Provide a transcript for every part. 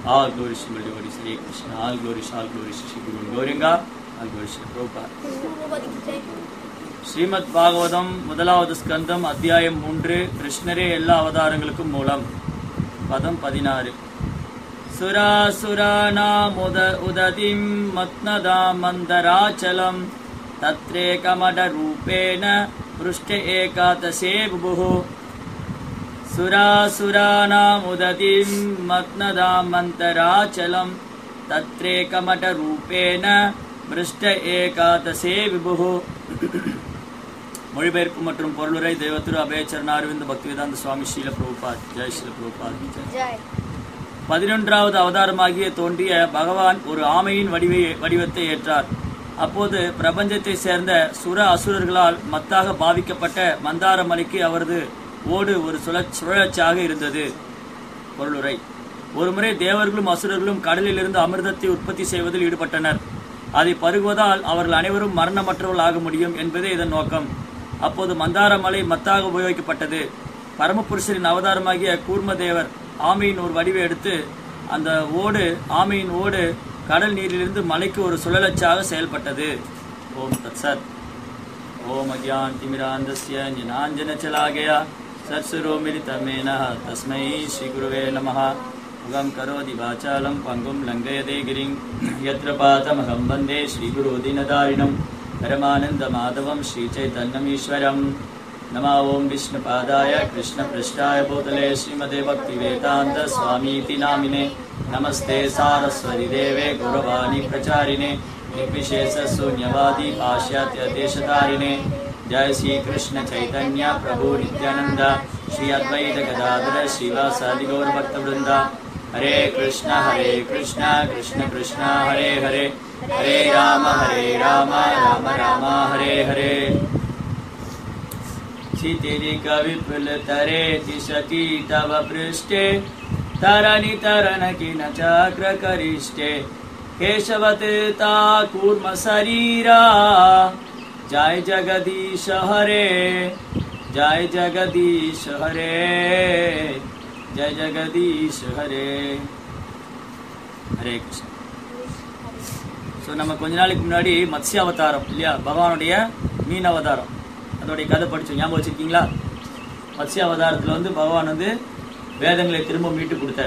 All glory to Lord Lord Hare Krishna. All glory, all glory to Sri Guru Gauranga. All glory to Prabhupada. Srimad Bhagavatam முதலாவது ஸ்கந்தம் அத்தியாயம் மூன்று கிருஷ்ணரே எல்லா அவதாரங்களுக்கும் மூலம் பதம் பதினாறு சுராசுரானாமுத உததிம் மத்னதா மந்தராச்சலம் தத்ரேகமட ரூபேண புருஷ்ட ஏகாதசே புபுः सुरासुरानामुदतिं मग्नदामन्तराचलं तत्रेकमठरूपेण மிருஷ்ட ஏகாதசே விபுகு மொழிபெயர்ப்பு மற்றும் பொருளுரை தெய்வத்திரு அபயச்சரண அரவிந்த் பக்திவேதாந்த சுவாமி ஸ்ரீல பிரபுபாத் ஜெய் ஸ்ரீல பிரபுபாத் ஜெய் ஜெய் பதினொன்றாவது அவதாரமாகிய தோன்றிய பகவான் ஒரு ஆமையின் வடிவை வடிவத்தை ஏற்றார் அப்போது பிரபஞ்சத்தை சேர்ந்த சுர அசுரர்களால் மத்தாக பாவிக்கப்பட்ட மந்தார மலைக்கு அவரது ஓடு ஒரு சுழற் சுழற்சியாக இருந்தது பொருளுரை ஒருமுறை தேவர்களும் அசுரர்களும் கடலிலிருந்து அமிர்தத்தை உற்பத்தி செய்வதில் ஈடுபட்டனர் அதை பருகுவதால் அவர்கள் அனைவரும் மரணமற்றவர்கள் ஆக முடியும் என்பதே இதன் நோக்கம் அப்போது மந்தார மலை மத்தாக உபயோகிக்கப்பட்டது பரமபுருஷரின் அவதாரமாகிய கூர்மதேவர் ஆமையின் ஒரு வடிவை எடுத்து அந்த ஓடு ஆமையின் ஓடு கடல் நீரிலிருந்து மலைக்கு ஒரு சுழலச்சாக செயல்பட்டது ஓம் தத் சத் ஓம் அஜான் திமிராந்தஸ்ய ஞானஞ்சனச்சலாகயா சத்சுரோமிலிதமேன தஸ்மை ஸ்ரீகுருவே நமः முகம் கரோதி வாசாலம் பங்கும் லங்கயதே கிரிங் யத்ர பாதமகம் வந்தே ஸ்ரீகுரு தினதாரிணம் பரமானந்தமாதவம் ஸ்ரீச்சைத்தன்யமீஸ்வரம் नमः ॐ विष्णुपादाय कृष्णपृष्ठाय भूतले श्रीमते भक्तिवेदान्त स्वामीति नामिने नमस्ते सारस्वति देवे गुरवाणी प्रचारिणे निर्विशेषशून्यवादी पाश्चात्यदेशतारिणे जय श्री कृष्ण चैतन्य प्रभु नित्यानन्द श्री अद्वैत गदाधर श्रीवासादि गौरभक्तवृन्द हरे कृष्ण हरे कृष्ण कृष्ण कृष्ण हरे हरे हरे राम हरे राम राम राम हरे हरे क्षितिरिक विपुल तरे दिशति तव पृष्ठे तरनि तरन किन चक्र करिष्ठे केशवतीता कूर्म शरीरा जय जगदीश हरे जय जगदीश हरे जय जगदीश हरे हरे कृष्ण ஸோ நம்ம கொஞ்ச நாளைக்கு முன்னாடி மத்ஸ்ய அவதாரம் இல்லையா பகவானுடைய மீன் அவதாரம் அதோடைய கதை படிச்சோம் ஞாபகம் வச்சிருக்கீங்களா மத்ஸ்ய அவதாரத்தில் வந்து பகவான் வந்து வேதங்களை திரும்ப மீட்டு கொடுத்தார்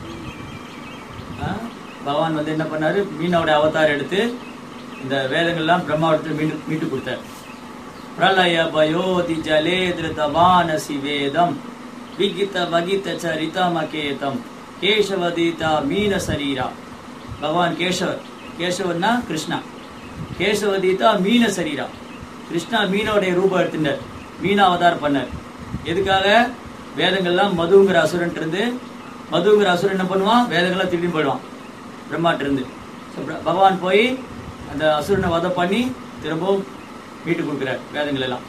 ஆ? பகவான் வந்து என்ன பண்ணாரு மீனோட அவதாரம் எடுத்து இந்த வேதங்கள்லாம் பிரம்மாவட்டத்தில் மீண்டு மீட்டு கொடுத்தார் பிரளய பயோதி ஜலே திருத்தவானசி வேதம் விகித வகித சரிதமகேதம் கேசவதீதா மீன சரீரா பகவான் கேசவர் கேசவன்னா கிருஷ்ணா கேசவதீதா மீன சரீரா கிருஷ்ணா மீனோடைய ரூபம் எடுத்துட்டார் மீன அவதாரம் பண்ணார் எதுக்காக வேதங்கள்லாம் மதுங்கிற அசுரன் இருந்து மதுங்கிற அசுரன் என்ன பண்ணுவான் வேதங்கள்லாம் திரும்பி போயிடுவான் பிரம்மாட்ட இருந்து So, பிர- பகவான் போய் அந்த அசுரனை வதம் பண்ணி திரும்பவும் மீட்டு கொடுக்குறார் வேதங்கள் எல்லாம்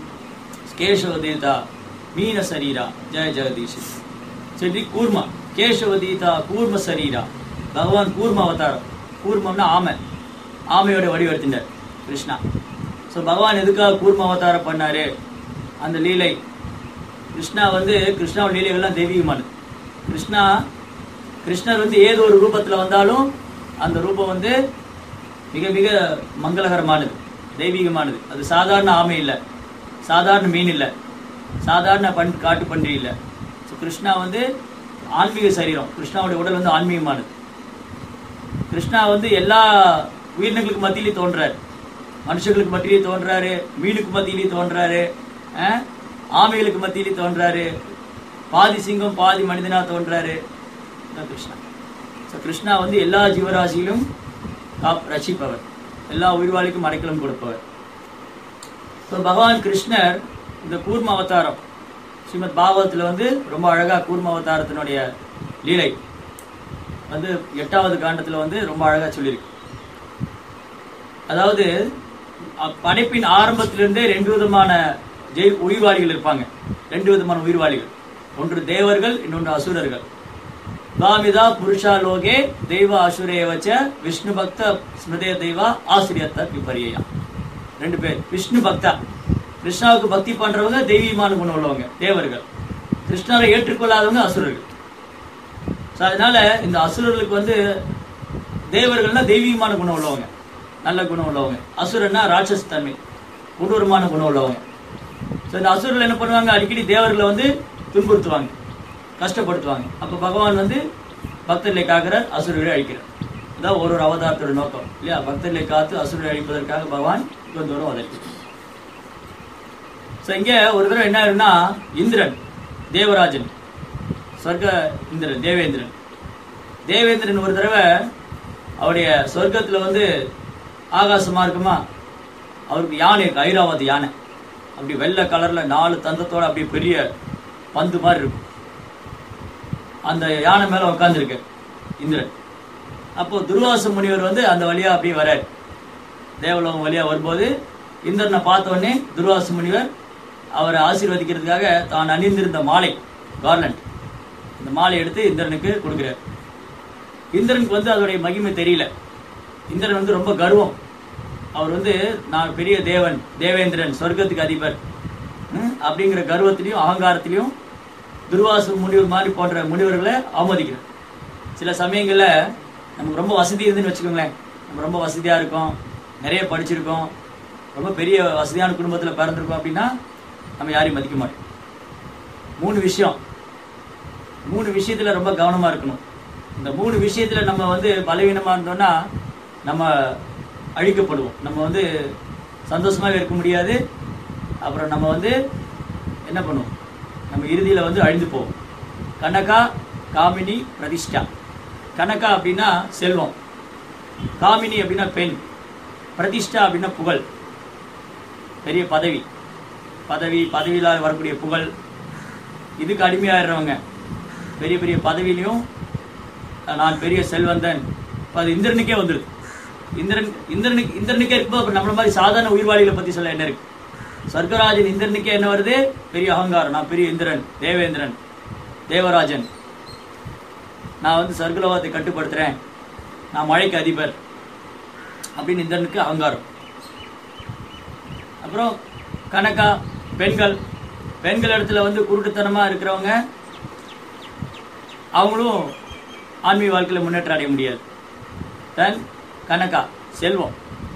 கேசவதீதா மீன சரீரா ஜெய ஜெகதீஷ் சரி கூர்மா கேசவதீதா கூர்ம சரீரா பகவான் கூர்ம அவதாரம் கூர்மம்னா ஆமை ஆமையோட வடிவெடுத்தினார் கிருஷ்ணா ஸோ பகவான் எதுக்காக கூர்ம அவதாரம் பண்ணாரு அந்த லீலை கிருஷ்ணா வந்து கிருஷ்ணாவோட லீலைகள்லாம் தெய்வீகமானது கிருஷ்ணா கிருஷ்ணர் வந்து ஏதோ ஒரு ரூபத்துல வந்தாலும் அந்த ரூபம் வந்து மிக மிக மங்களகரமானது தெய்வீகமானது அது சாதாரண ஆமை இல்லை சாதாரண மீன் இல்லை சாதாரண பண் காட்டு பன்றி இல்லை ஸோ கிருஷ்ணா வந்து ஆன்மீக சரீரம் கிருஷ்ணாவுடைய உடல் வந்து ஆன்மீகமானது கிருஷ்ணா வந்து எல்லா உயிரினங்களுக்கு மத்தியிலையும் தோன்றாரு மனுஷங்களுக்கு மத்தியிலையும் தோன்றாரு மீனுக்கு மத்தியிலையும் தோன்றாரு அஹ், ஆமைகளுக்கு மத்தியிலையும் தோன்றாரு பாதி சிங்கம் பாதி மனிதனா தோன்றாரு இதான் கிருஷ்ணா ஸோ கிருஷ்ணா வந்து எல்லா ஜீவராசியிலும் காப் ரசிப்பவர் எல்லா உயிர்வாளிக்கும் அடைக்கலம் கொடுப்பவர் ஸோ பகவான் கிருஷ்ணர் இந்த கூர்ம அவதாரம் ஸ்ரீமத் பாகவத்தில் வந்து ரொம்ப அழகா கூர்ம அவதாரத்தினுடைய லீலை வந்து எட்டாவது காண்டத்துல வந்து ரொம்ப அழகா சொல்லியிருக்கு அதாவது அ- படைப்பின் ஆரம்பத்திலிருந்தே ரெண்டு விதமான ஜெய் உயிர்வாளிகள் இருப்பாங்க ரெண்டு விதமான உயிர்வாளிகள் ஒன்று தேவர்கள் இன்னொன்று அசுரர்கள் துவாமிதா புருஷா லோகே தெய்வ அசுரேவச்ச விஷ்ணு பக்த ஸ்மிருதே தெய்வா ஆசிரியத்த விபரியா ரெண்டு பேர் விஷ்ணு பக்தா கிருஷ்ணாவுக்கு பக்தி பண்றவங்க தெய்வீமான குணம் உள்ளவங்க தேவர்கள் கிருஷ்ணரை ஏற்றுக்கொள்ளாதவங்க அசுரர்கள் ஸோ So, அதனால இந்த அசுரர்களுக்கு வந்து தேவர்கள்னா தெய்வீகமான குணம் உள்ளவங்க நல்ல குணம் உள்ளவங்க அசுரன்னா ராட்சச தன்மை கொடூரமான குணம் உள்ளவங்க ஸோ இந்த அசுரர்கள் என்ன பண்ணுவாங்க அடிக்கடி தேவர்களை வந்து துன்புறுத்துவாங்க கஷ்டப்படுத்துவாங்க அப்போ பகவான் வந்து பக்தர்களை காக்கிறார் அசுரர்களை அழிக்கிறார் இதான் ஒரு ஒரு அவதாரத்தோட நோக்கம் இல்லையா பக்தர்களை காத்து அசுரர்களை அழிப்பதற்காக பகவான் கொஞ்சம் தூரம் உதவி ஸோ இங்கே ஒரு தடவை என்ன ஆயிருன்னா இந்திரன் தேவராஜன் சொர்க்க இந்திரன் தேவேந்திரன் தேவேந்திரன் ஒரு தடவை அவருடைய சொர்க்கத்தில் வந்து ஆகாசமா இருக்குமா அவருக்கு யானை இருக்கு ஐராவதி யானை அப்படி வெள்ளை கலர்ல நாலு தந்தத்தோட அப்படி பெரிய பந்து மாதிரி இருக்கும் அந்த யானை மேல உட்காந்துருக்கு இந்திரன் அப்போ துர்வாச முனிவர் வந்து அந்த வழியா அப்படியே வராரு தேவலோகம் வழியா வரும்போது இந்திரனை பார்த்த உடனே துர்வாச முனிவர் அவரை ஆசீர்வதிக்கிறதுக்காக தான் அணிந்திருந்த மாலை கார்லண்ட் இந்த மாலை எடுத்து இந்திரனுக்கு கொடுக்கிறார் இந்திரனுக்கு வந்து அதோடைய மகிமை தெரியல இந்திரன் வந்து ரொம்ப கர்வம் அவர் வந்து நான் பெரிய தேவன் தேவேந்திரன் சொர்க்கத்துக்கு அதிபர் ம், அப்படிங்கிற கர்வத்திலையும் அகங்காரத்திலையும் துர்வாச முனிவர் மாதிரி போன்ற முனிவர்களை அவமதிக்கிறார் சில சமயங்கள்ல நமக்கு ரொம்ப வசதி இருந்துன்னு வச்சுக்கோங்களேன் நம்ம ரொம்ப வசதியா இருக்கோம் நிறைய படிச்சிருக்கோம் ரொம்ப பெரிய வசதியான குடும்பத்துல பிறந்திருக்கோம் அப்படின்னா நம்ம யாரையும் மதிக்க மாட்டோம் மூணு விஷயம் மூணு விஷயத்துல ரொம்ப கவனமா இருக்கணும் இந்த மூணு விஷயத்துல நம்ம வந்து பலவீனமா இருந்தோம்னா நம்ம அழிக்கப்படுவோம் நம்ம வந்து சந்தோஷமாவே இருக்க முடியாது அப்புறம் நம்ம வந்து என்ன பண்ணுவோம் நம்ம இறுதியில வந்து அழிந்து போவோம் கனகா காமினி பிரதிஷ்டா கனகா அப்படின்னா செல்வம் காமினி அப்படின்னா பெண் பிரதிஷ்டா அப்படின்னா புகழ் பெரிய பதவி பதவி பதவியில வரக்கூடிய புகழ் இதுக்கு அடிமையாயிடுறவங்க பெரிய பெரிய பதவியிலையும் நான் பெரிய செல்வந்தன் இப்ப அது இந்திரனுக்கே வந்துருது இந்திரன் இந்திரனுக்கு இந்திரனுக்கே இருக்கும்போது அப்புறம் நம்மள மாதிரி சாதாரண உயிர்வாளிகளை பத்தி சொல்ல என்ன இருக்கு சொர்க்கராஜன் இந்திரனுக்கே என்ன வருது பெரிய அகங்காரம் நான் பெரிய இந்திரன் தேவேந்திரன் தேவராஜன் நான் வந்து சொர்க்கலோகத்தை கட்டுப்படுத்துறேன் நான் மழைக்கு அதிபர் அப்படின்னு இந்திரனுக்கு அகங்காரம் அப்புறம் கனகா பெண்கள் பெண்கள் இடத்துல வந்து குருட்டுத்தனமா இருக்கிறவங்க அவங்களும் ஆன்மீக வாழ்க்கையில முன்னேற்றம் அடைய முடியாது தென் கனகா செல்வம்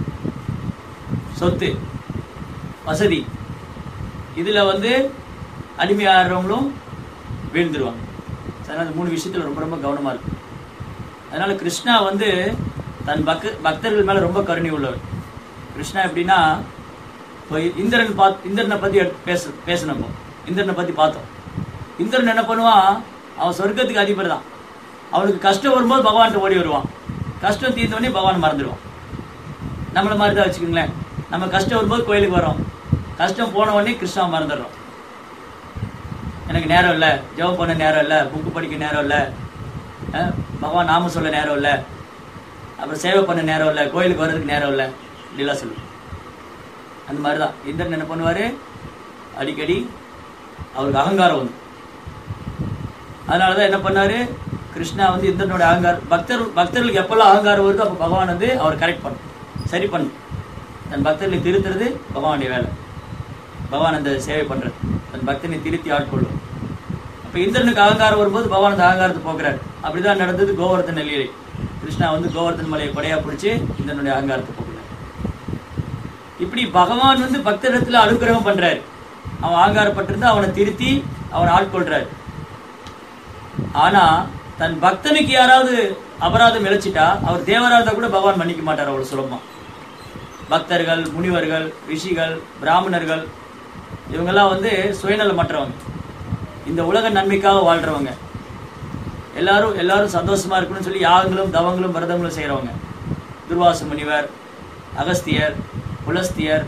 சொத்து வசதி இதுல வந்து அடிமையாடுறவங்களும் வீழ்ந்துருவாங்க அதனால இந்த மூணு விஷயத்துல ரொம்ப ரொம்ப கவனமா இருக்கு அதனால கிருஷ்ணா வந்து தன் பக்த பக்தர்கள் மேல ரொம்ப கருணை உள்ளவர் கிருஷ்ணா எப்படின்னா இப்போ இந்திரன் பாத் இந்திரனை பத்தி எடுத்து பேச பேசணும் இந்திரனை பத்தி பார்த்தோம் இந்திரன் என்ன பண்ணுவான் அவன் சொர்க்கத்துக்கு அதிபர் தான் அவனுக்கு கஷ்டம் வரும்போது பகவான்கிட்ட ஓடி வருவான் கஷ்டம் தீர்ந்த உடனே பகவான் மறந்துடுவான் நம்மள மாதிரி தான் வச்சுக்கோங்களேன் நம்ம கஷ்டம் வரும்போது கோயிலுக்கு வரோம் கஷ்டம் போன உடனே கிருஷ்ணா மறந்துடுறோம் எனக்கு நேரம் இல்லை ஜெபம் பண்ண நேரம் இல்லை புக்கு படிக்க நேரம் இல்லை அஹ், பகவான் நாம சொல்ல நேரம் இல்லை அப்புறம் சேவை பண்ண நேரம் இல்லை கோயிலுக்கு வர்றதுக்கு நேரம் இல்லை இப்படிலாம் சொல்லுவோம் அந்த மாதிரி தான் இந்திரன் என்ன பண்ணுவாரு அடிக்கடி அவருக்கு அகங்காரம் வந்து அதனால தான் என்ன பண்ணாரு கிருஷ்ணா வந்து இந்திரனோட அகங்காரம் பக்தர் பக்தர்களுக்கு எப்பெல்லாம் அகங்காரம் வருதோ அப்போ பகவான் வந்து அவர் கரெக்ட் பண்ணும் சரி பண்ணும் தன் பக்தர்களை திருத்துறது பகவானுடைய வேலை பகவான் அந்த சேவை பண்றது தன் பக்தனை திருத்தி ஆட்கொள்ளும் அப்ப இந்திரனுக்கு அகங்காரம் வரும்போது பகவான் அந்த அகங்காரத்தை போக்குறாரு அப்படிதான் நடந்தது கோவர்தன் நெல்லியலை கிருஷ்ணா வந்து கோவர்தன் மலையை கொடையா பிடிச்சு இந்திரனுடைய அகங்காரத்தை போக்குறாரு இப்படி பகவான் வந்து பக்தரிடத்துல அனுகிரகம் பண்றாரு அவன் அகங்காரப்பட்டிருந்தா அவனை திருத்தி அவனை ஆட்கொள்றாரு ஆனா தன் பக்தனுக்கு யாராவது அபராதம் இழைச்சிட்டா அவர் தேவரா இருந்தா கூட பகவான் மன்னிக்க மாட்டார் அவ்வளவு சுலபமா பக்தர்கள் முனிவர்கள் ரிஷிகள் பிராமணர்கள் இவங்கெல்லாம் வந்து சுயநலமற்றவங்க இந்த உலக நன்மைக்காக வாழ்றவங்க எல்லாரும் எல்லாரும் சந்தோஷமா இருக்கணும்னு சொல்லி யாகங்களும் தவங்களும் விரதங்களும் செய்றவங்க துர்வாச முனிவர் அகஸ்தியர் புலஸ்தியர்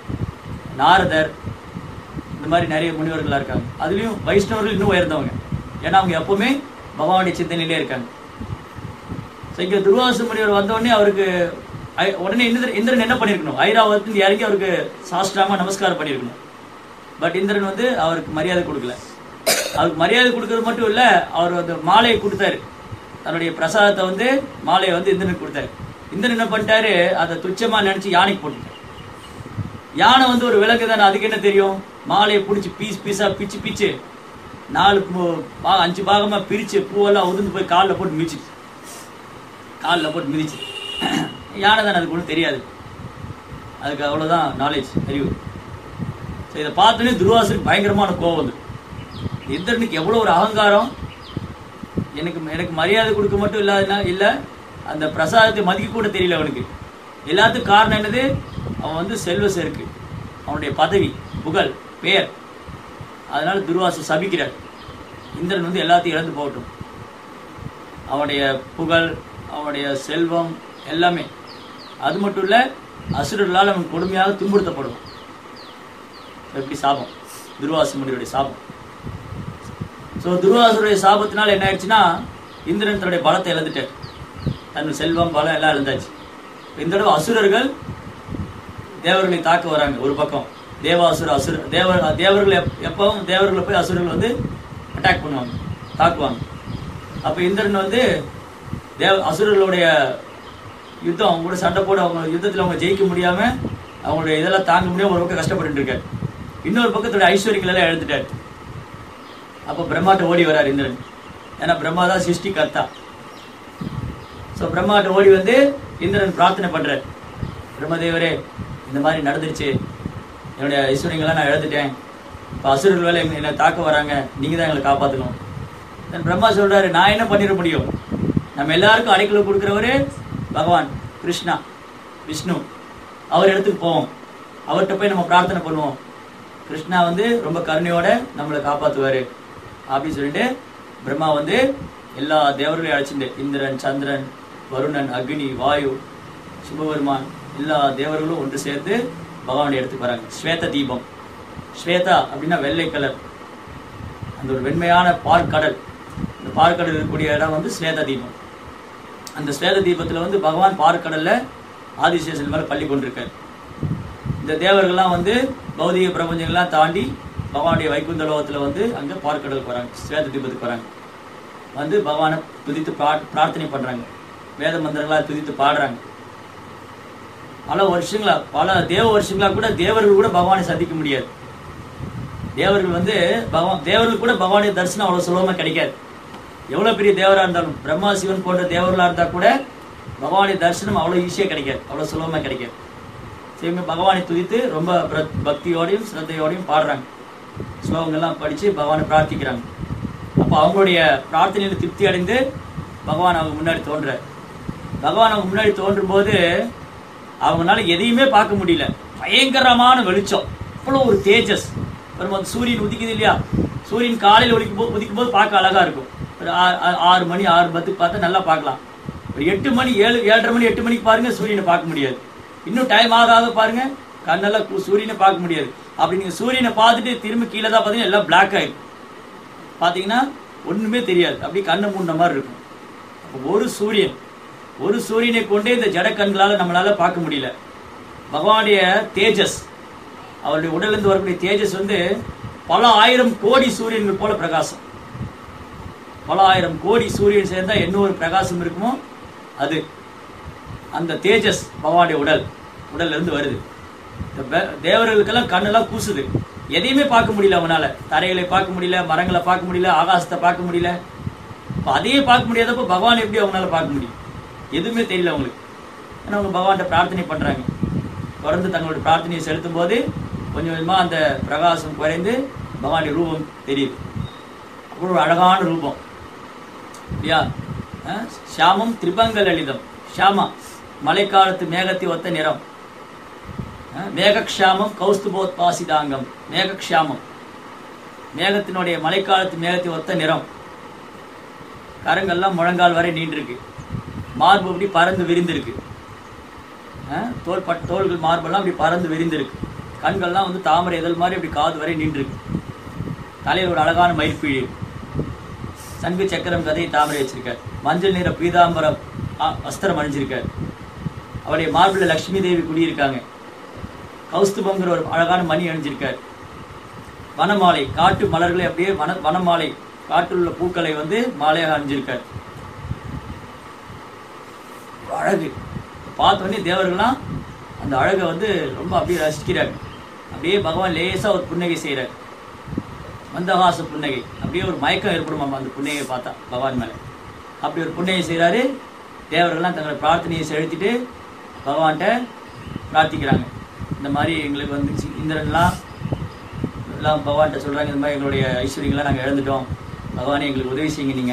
நாரதர் இந்த மாதிரி நிறைய முனிவர்களா இருக்காங்க அதுலயும் வைஷ்ணவர்கள் இன்னும் உயர்ந்தவங்க ஏன்னா அவங்க எப்பவுமே பகவானுடைய சிந்தனையிலே இருக்காங்க So, இங்க துர்வாச முனிவர் வந்த உடனே அவருக்கு ஐ- உடனே இந்திரன் இந்திரன் என்ன பண்ணிருக்கணும் ஐராவதத்தின் இறங்கி அவருக்கு சாஸ்திராமா நமஸ்காரம் பண்ணிருக்கணும் பட் இந்திரன் வந்து அவருக்கு மரியாதை கொடுக்கல அவருக்கு மரியாதை கொடுக்கறது மட்டும் இல்ல அவர் அந்த மாலையை கொடுத்தாரு தன்னுடைய பிரசாதத்தை வந்து மாலையை வந்து இந்திரனுக்கு கொடுத்தாரு இந்திரன் என்ன பண்ணிட்டாரு அதை துச்சமா நினைச்சு யானைக்கு போட்டுட்டாரு யானை வந்து ஒரு விலங்கு தானே அதுக்கு என்ன தெரியும் மாலையை பிடிச்சி பீஸ் பீஸா பிச்சு பிச்சு நாலு பூ- பா- அஞ்சு பாகமா பிரிச்சு பூவெல்லாம் உதிர்ந்து போய் காலில் போட்டு மிதிச்சு காலில் போட்டு மிதிச்சு யானை தானே அதுக்கு ஒன்றும் தெரியாது அதுக்கு அவ்வளோதான் நாலேஜ் அறிவு ஸோ இதை பார்த்தோன்னே துர்வாசனுக்கு பயங்கரமான கோவம் வந்து இந்திரனுக்கு எவ்வளோ ஒரு அகங்காரம் எனக்கு எனக்கு மரியாதை கொடுக்க மட்டும் இல்லாதனா இல்லை அந்த பிரசாதத்தை மதிக்க கூட தெரியல அவனுக்கு எல்லாத்துக்கும் காரணம் என்னது அவன் வந்து செல்வ செருக்கு அவனுடைய பதவி புகழ் பெயர் அதனால துர்வாசு சபிக்கிறார் இந்திரன் வந்து எல்லாத்தையும் இழந்து போகட்டும் அவனுடைய புகழ் அவனுடைய செல்வம் எல்லாமே அது மட்டும் இல்ல அசுரர்களால் அவன் கொடுமையாக துன்புறுத்தப்படுவான் எப்படி சாபம் துர்வாசு முனிவருடைய சாபம் ஸோ துர்வாசுடைய சாபத்தினால என்ன ஆயிடுச்சுன்னா இந்திரன் தன்னுடைய பலத்தை இழந்துட்டார் தன் செல்வம் பலம் எல்லாம் இழந்தாச்சு இந்த தடவை அசுரர்கள் தேவர்களை தாக்க வராங்க ஒரு பக்கம் தேவாசுர அசுர தேவர் தேவர்கள் எப்- எப்பவும் தேவர்களை போய் அசுரர்கள் வந்து அட்டாக் பண்ணுவாங்க தாக்குவாங்க அப்ப இந்திரன் வந்து தேவ அசுரர்களுடைய யுத்தம் அவங்க கூட சண்டை போட அவங்க யுத்தத்தில் அவங்க ஜெயிக்க முடியாம அவங்களுடைய இதெல்லாம் தாங்க முடியாம ஒரு பக்கம் கஷ்டப்பட்டு இருக்காரு இன்னொரு பக்கத்துடைய ஐஸ்வர்யங்கள் எல்லாம் இழந்துட்டாரு அப்போ பிரம்மாட்ட ஓடி வரார் இந்திரன் ஏன்னா பிரம்மா தான் சிருஷ்டி கர்த்தா ஸோ பிரம்மாட்ட ஓடி வந்து இந்திரன் பிரார்த்தனை பண்றார் பிரம்மதேவரே இந்த மாதிரி நடந்துருச்சு என்னுடைய ஐஸ்வர்யங்கள்லாம் நான் இழந்துட்டேன் இப்போ அசுரர்கள் வேலை என்னை தாக்க வராங்க நீங்க தான் எங்களை காப்பாற்றணும் தென் பிரம்மா சொல்றாரு நான் என்ன பண்ணிட முடியும் நம்ம எல்லாருக்கும் அடைக்கலம் கொடுக்குறவரு பகவான் கிருஷ்ணா விஷ்ணு அவர் இடத்துக்கு போவோம் அவர்கிட்ட போய் நம்ம பிரார்த்தனை பண்ணுவோம் கிருஷ்ணா வந்து ரொம்ப கருணையோட நம்மளை காப்பாத்துவாரு அப்படின்னு சொல்லிட்டு பிரம்மா வந்து எல்லா தேவர்களையும் அழைச்சிட்டு இந்திரன் சந்திரன் வருணன் அக்னி வாயு சிவபெருமான் எல்லா தேவர்களும் ஒன்று சேர்ந்து பகவானுடைய இடத்துக்கு வராங்க ஸ்வேத தீபம் ஸ்வேதா அப்படின்னா வெள்ளை கலர் அந்த ஒரு வெண்மையான பார்க்கடல் இந்த பார்க்கடல் இருக்கக்கூடிய இடம் வந்து ஸ்வேத தீபம் அந்த ஸ்வேத தீபத்துல வந்து பகவான் பார்க்கடல்ல ஆதிசேஷன் மேல பள்ளி கொண்டிருக்காரு இந்த தேவர்கள்லாம் வந்து பௌதிக பிரபஞ்சங்கள்லாம் தாண்டி பகவானுடைய வைகுந்த லோகத்துல வந்து அங்க பார்க்கடலுக்கு வராங்க ஸ்வேத தீபத்துக்கு வராங்க வந்து பகவானை துதித்து பா- பிரார்த்தனை பண்றாங்க வேத மந்திரங்களா துதித்து பாடுறாங்க பல வருஷங்களா பல தேவ வருஷங்களா கூட தேவர்கள் கூட பகவானை சந்திக்க முடியாது தேவர்கள் வந்து பகவான் தேவர்கள் கூட பகவானுடைய தரிசனம் அவ்வளவு சுலபமா கிடைக்காது எவ்வளவு பெரிய தேவரா இருந்தாலும் பிரம்மா சிவன் போன்ற தேவர்களா இருந்தா கூட பகவானுடைய தரிசனம் அவ்வளவு ஈஸியா கிடைக்காது அவ்வளவு சுலபமா கிடைக்காது சரி, இவங்க பகவானை துதித்து ரொம்ப பிர- பக்தியோடையும் சிரத்தையோடையும் பாடுறாங்க ஸ்லோகங்கள்லாம் படிச்சு பகவானை பிரார்த்திக்கிறாங்க அப்போ அவங்களுடைய பிரார்த்தனையில திருப்தி அடைந்து பகவான் அவங்க முன்னாடி தோன்ற பகவான் அவங்க முன்னாடி தோன்றும் போது அவங்களால எதையுமே பார்க்க முடியல பயங்கரமான வெளிச்சம் இவ்வளவு ஒரு தேஜஸ் ஒரு வந்து சூரியன் உதிக்குது இல்லையா சூரியன் காலையில் ஒலிக்கும் போது உதிக்கும் போது பார்க்க அழகா இருக்கும் ஒரு ஆ- ஆ- ஆறு மணி ஆறு பத்துக்கு பார்த்தா நல்லா பார்க்கலாம் ஒரு எட்டு மணி ஏழு ஏழரை மணி எட்டு மணிக்கு பாருங்க சூரியனை பார்க்க முடியாது இன்னும் டைம் ஆக ஆக பாருங்க கண்ணெல்லாம் கு- சூரியனை பார்க்க முடியாது அப்படி நீங்க சூரியனை பார்த்துட்டு திரும்ப கீழே தான் பார்த்தீங்கன்னா எல்லாம் பிளாக் ஆயிடும் பார்த்தீங்கன்னா ஒண்ணுமே தெரியாது அப்படியே கண்ணை மூடின மாதிரி இருக்கும் அப்போ ஒரு சூரியன் ஒரு சூரியனை கொண்டே இந்த ஜட கண்களால நம்மளால பார்க்க முடியல பகவானுடைய தேஜஸ் அவருடைய உடலிருந்து வரக்கூடிய தேஜஸ் வந்து பல ஆயிரம் கோடி சூரியன்கள் போல பிரகாசம் பல ஆயிரம் கோடி சூரியன் சேர்ந்தா என்ன ஒரு பிரகாசம் இருக்குமோ அது அந்த தேஜஸ் பகவானுடைய உடல் உடல்ல இருந்து வருது இந்த பே- தேவர்களுக்கெல்லாம் கண்ணெல்லாம் கூசுது எதையுமே பார்க்க முடியல அவனால தரைகளை பார்க்க முடியல மரங்களை பார்க்க முடியல ஆகாசத்தை பார்க்க முடியல அப்ப அதையே பார்க்க முடியாதப்போ பகவான் எப்படி அவங்களால பார்க்க முடியும் எதுவுமே தெரியல அவங்களுக்கு ஆனா அவங்க பகவான்கிட்ட பிரார்த்தனை பண்றாங்க தொடர்ந்து தங்களுடைய பிரார்த்தனையை செலுத்தும் போது கொஞ்சம் கொஞ்சமா அந்த பிரகாசம் குறைந்து பகவானுடைய ரூபம் தெரியுது அவ்வளோ ஒரு அழகான ரூபம் இல்லையா அஹ், ஷியாமம் திரிபங்க லலிதம் ஷியாமா மழைக்காலத்து மேகத்தை ஒத்த நிறம் அஹ், மேகக்ஷாமம் கௌஸ்துபோத்பாசிதாங்கம் மேகக்ஷாமம் மேகத்தினுடைய மழைக்காலத்து மேகத்தை ஒத்த நிறம் கரங்கள்லாம் முழங்கால் வரை நீண்டிருக்கு மார்பு அப்படி பறந்து விரிந்திருக்கு அஹ், தோல் பட் தோள்கள் மார்பெல்லாம் அப்படி பறந்து விரிந்திருக்கு கண்கள்லாம் வந்து தாமரை இதழ் மாதிரி அப்படி காது வரை நின்றுருக்கு தலையில் ஒரு அழகான மயிர்பீழி சங்கு சக்கரம் கதையை தாமரை வச்சிருக்கார் மஞ்சள் நிற பீதாம்பரம் ஆ, வஸ்திரம் அணிஞ்சிருக்கார் அவருடைய மார்பில் லட்சுமி தேவி குடியிருக்காங்க கௌஸ்துபங்கிற ஒரு அழகான மணி அணிஞ்சிருக்கார் வனமாலை காட்டு மலர்களை அப்படியே வன வனமாலை காட்டில் உள்ள பூக்களை வந்து மாலையாக அணிஞ்சிருக்கார் அழகு பார்த்த உடனே தேவர்கள்லாம் அந்த அழகை வந்து ரொம்ப அப்படியே ரசிக்கிறாங்க அப்படியே பகவான் லேசா ஒரு புன்னகை செய்கிறார் மந்தகாச புன்னகை அப்படியே ஒரு மயக்கம் ஏற்படும் அந்த புன்னகையை பார்த்தா பகவான் மேல அப்படி ஒரு புன்னகை செய்கிறாரு தேவர்கள்லாம் தங்களோட பிரார்த்தனையை செலுத்திட்டு பகவான்கிட்ட பிரார்த்திக்கிறாங்க இந்த மாதிரி எங்களுக்கு வந்துச்சு இந்திரன்லாம் எல்லாம் பகவான்கிட்ட சொல்றாங்க இந்த மாதிரி எங்களுடைய ஐஸ்வர்யங்களை நாங்கள் இழந்துட்டோம் பகவானே எங்களுக்கு உதவி செய்யுங்க நீங்க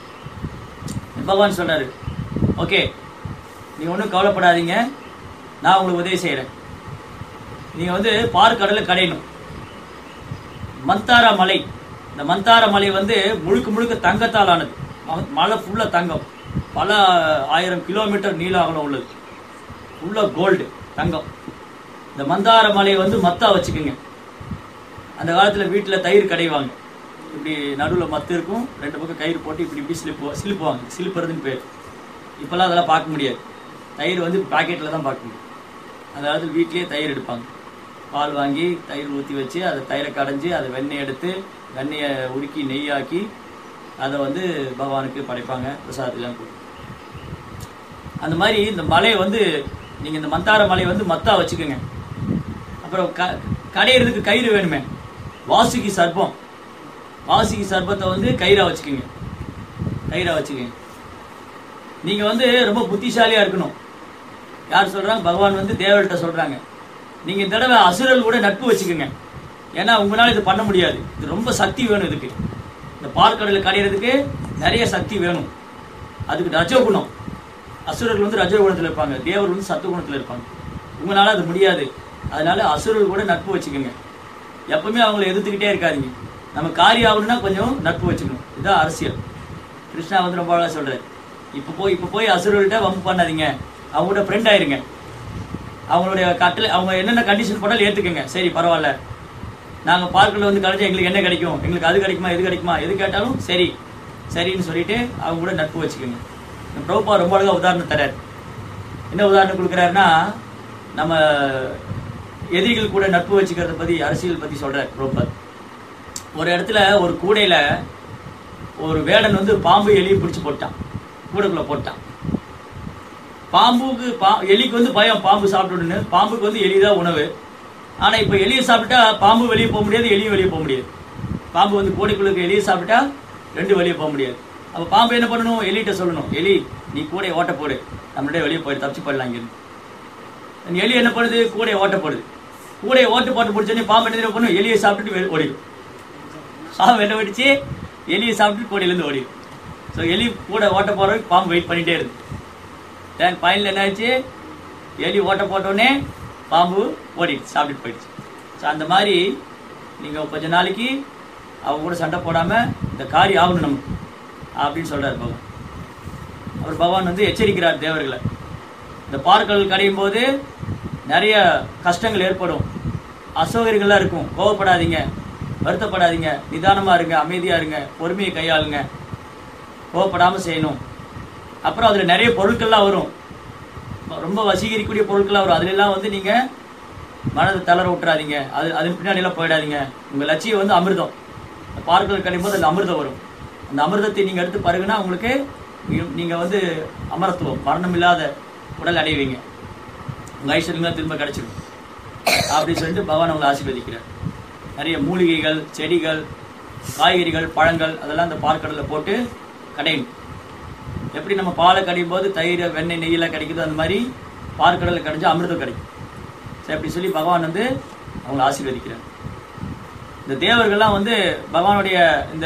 பகவான் சொல்றாரு ஓகே நீங்க ஒன்றும் கவலைப்படாதீங்க நான் உங்களுக்கு உதவி செய்யறேன் நீங்க வந்து பார்க்கடல கடையணும் மந்தாரா மலை இந்த மந்தார மலை வந்து முழுக்க முழுக்க தங்கத்தால் ஆனது ம- மலை ஃபுல்லா தங்கம் பல ஆயிரம் கிலோமீட்டர் நீள அகலம் உள்ளது ஃபுல்லா கோல்டு தங்கம் இந்த மந்தார மலையை வந்து மத்தா வச்சுக்கோங்க அந்த காலத்துல வீட்டுல தயிர் கடைவாங்க இப்படி நடுவுல மத்து இருக்கும் ரெண்டு பக்கம் கயிறு போட்டு இப்படி இப்படி சிலிப்பு சிலிப்புவாங்க சிலிப்புறதுன்னு பேர் இப்பெல்லாம் அதெல்லாம் பார்க்க முடியாது தயிர் வந்து பாக்கெட்ல தான் பார்க்க முடியும் அந்த காலத்துல வீட்லயே தயிர் எடுப்பாங்க பால் வாங்கி தயிர் ஊற்றி வச்சு அதை தயிரை கடைஞ்சி அதை வெண்ணெய் எடுத்து வெண்ணெயை உருக்கி நெய்யாக்கி அதை வந்து பகவானுக்கு படைப்பாங்க பிரசாதத்துலாம் கொடுக்கும் அந்த மாதிரி இந்த மலையை வந்து நீங்க இந்த மந்தார மலையை வந்து மத்தா வச்சுக்கோங்க அப்புறம் க கடையிறதுக்கு கயிறு வேணுமே வாசுகி சர்ப்பம் வாசுகி சர்ப்பத்தை வந்து கயிறா வச்சுக்கோங்க கயிறா வச்சுக்கோங்க நீங்க வந்து ரொம்ப புத்திசாலியா இருக்கணும் யார் சொல்றாங்க பகவான் வந்து தேவர்கிட்ட சொல்றாங்க நீங்க இந்த தடவை அசுரல் கூட நட்பு வச்சுக்கோங்க ஏன்னா உங்களால இது பண்ண முடியாது இது ரொம்ப சக்தி வேணும் இதுக்கு இந்த பார்க்கடல கடையிறதுக்கு நிறைய சக்தி வேணும் அதுக்கு ரஜோகுணம் அசுரர்கள் வந்து ரஜோகுணத்துல இருப்பாங்க தேவர் வந்து சத்துவகுணத்துல இருப்பாங்க உங்களால அது முடியாது அதனால அசுரர்கள் கூட நட்பு வச்சுக்கோங்க எப்பவுமே அவங்களை எதிர்த்துக்கிட்டே இருக்காதீங்க நம்ம காரியம் ஆகணும்னா கொஞ்சம் நட்பு வச்சுக்கணும் இதுதான் அரசியல் கிருஷ்ணா வந்து ரொம்ப அழகா சொல்றாரு இப்ப போய் இப்ப போய் அசுரர்கள்ட்ட வம்பு பண்ணாதீங்க அவங்க கூட ஃப்ரெண்ட் ஆயிருங்க அவங்களுடைய கட்டளை அவங்க என்னென்ன கண்டிஷன் போட்டாலும் ஏத்துக்கங்க சரி பரவாயில்ல நாங்க பார்க்கல வந்து கழிச்சா எங்களுக்கு என்ன கிடைக்கும் எங்களுக்கு அது கிடைக்குமா இது கிடைக்குமா எது கேட்டாலும் சரி சரின்னு சொல்லிட்டு அவங்க கூட நட்பு வச்சுக்கோங்க இந்த பிரபுபா ரொம்ப அழகா உதாரணம் தராரு என்ன உதாரணம் கொடுக்குறாருன்னா நம்ம எதிரிகள் கூட நட்பு வச்சுக்கிறத பத்தி அரசியல் பத்தி சொல்றாரு பிரபுபாத் ஒரு இடத்துல ஒரு கூடையில ஒரு வேடன் வந்து பாம்பு எலியை பிடிச்சு போட்டான் கூடைக்குள்ள போட்டான் பாம்புக்கு பா எலிக்கு வந்து பயம் பாம்பு சாப்பிட்டுன்னு பாம்புக்கு வந்து எலி தான் உணவு ஆனா இப்ப எலியை சாப்பிட்டா பாம்பு வெளியே போக முடியாது எலியும் வெளியே போக முடியாது பாம்பு வந்து கூடைக்குள்ள இருக்க எலியை சாப்பிட்டா ரெண்டு வெளியே போக முடியாது அப்ப பாம்பு என்ன பண்ணணும் எலிகிட்ட சொல்லணும் எலி நீ கூடையை ஓட்ட போடு நம்மள்டே வெளியே போய் தப்பிச்சு போயிடலாம் இங்கிருந்து அந்த எலி என்ன பண்ணுது கூடையை ஓட்ட போடுது கூடையை ஓட்டு போட்டு பிடிச்சோன்னே பாம்பு என்ன தெரியுமா பண்ணும் எலியை சாப்பிட்டுட்டு வெளிய ஓடிடும் பாம்பு என்ன பண்ணிச்சு எலியை சாப்பிட்டு கூடையிலேருந்து ஓடிடும் ஸோ எலி கூட ஓட்ட போறதுக்கு பாம்பு வெயிட் பண்ணிட்டே இருக்கு தென் ஃபைனல் என்ன ஆச்சு எலி ஓட்ட போட்டோடனே பாம்பு ஓடிடுச்சு சாப்பிட்டுட்டு போயிடுச்சு ஸோ அந்த மாதிரி நீங்கள் கொஞ்ச நாளைக்கு அவங்க கூட சண்டை போடாமல் இந்த காரியம் ஆகணும் நமக்கு அப்படின்னு சொல்றாரு பகவான் அவர் பகவான் வந்து எச்சரிக்கிறார் தேவர்களை இந்த பார்க்கல் கடையும் போது நிறைய கஷ்டங்கள் ஏற்படும் அசௌகரியங்கள்லாம் இருக்கும் கோவப்படாதீங்க வருத்தப்படாதீங்க நிதானமா இருங்க அமைதியா இருங்க பொறுமையை கையாளுங்க கோவப்படாம செய்யணும் அப்புறம் அதுல நிறைய பொருட்கள்லாம் வரும் ரொம்ப வசீகரிக்கக்கூடிய பொருட்கள்லாம் வரும் அதுல எல்லாம் வந்து நீங்க மனதை தளர விட்டுறாதீங்க அது அதன் பின்னாடி எல்லாம் போயிடாதீங்க உங்க லட்சியம் வந்து அமிர்தம் பார்க்கல் கிடைக்கும் போது அந்த அமிர்தம் வரும் அந்த அமிர்தத்தை நீங்க எடுத்து பருகுனா உங்களுக்கு நீங்க- நீங்க வந்து அமரத்துவம் மரணம் இல்லாத உடல் அடைவீங்க உங்க ஐஸ்வர்யங்களாம் திரும்ப கிடைச்சிடும் அப்படின்னு சொல்லிட்டு பகவான் உங்களை ஆசீர்வதிக்கிறார் நிறைய மூலிகைகள் செடிகள் காய்கறிகள் பழங்கள் அதெல்லாம் அந்த பார்க்கடலில் போட்டு கடையணும் எப்படி நம்ம பாலை கடையும் போது தயிர் வெண்ணெய் நெய்யெல்லாம் கிடைக்குதோ அந்த மாதிரி பார்க்கடலில் கிடைச்சா அமிர்தம் கிடைக்கும் சரி அப்படி சொல்லி பகவான் வந்து அவங்களை ஆசீர்வதிக்கிறார் இந்த தேவர்கள்லாம் வந்து பகவானுடைய இந்த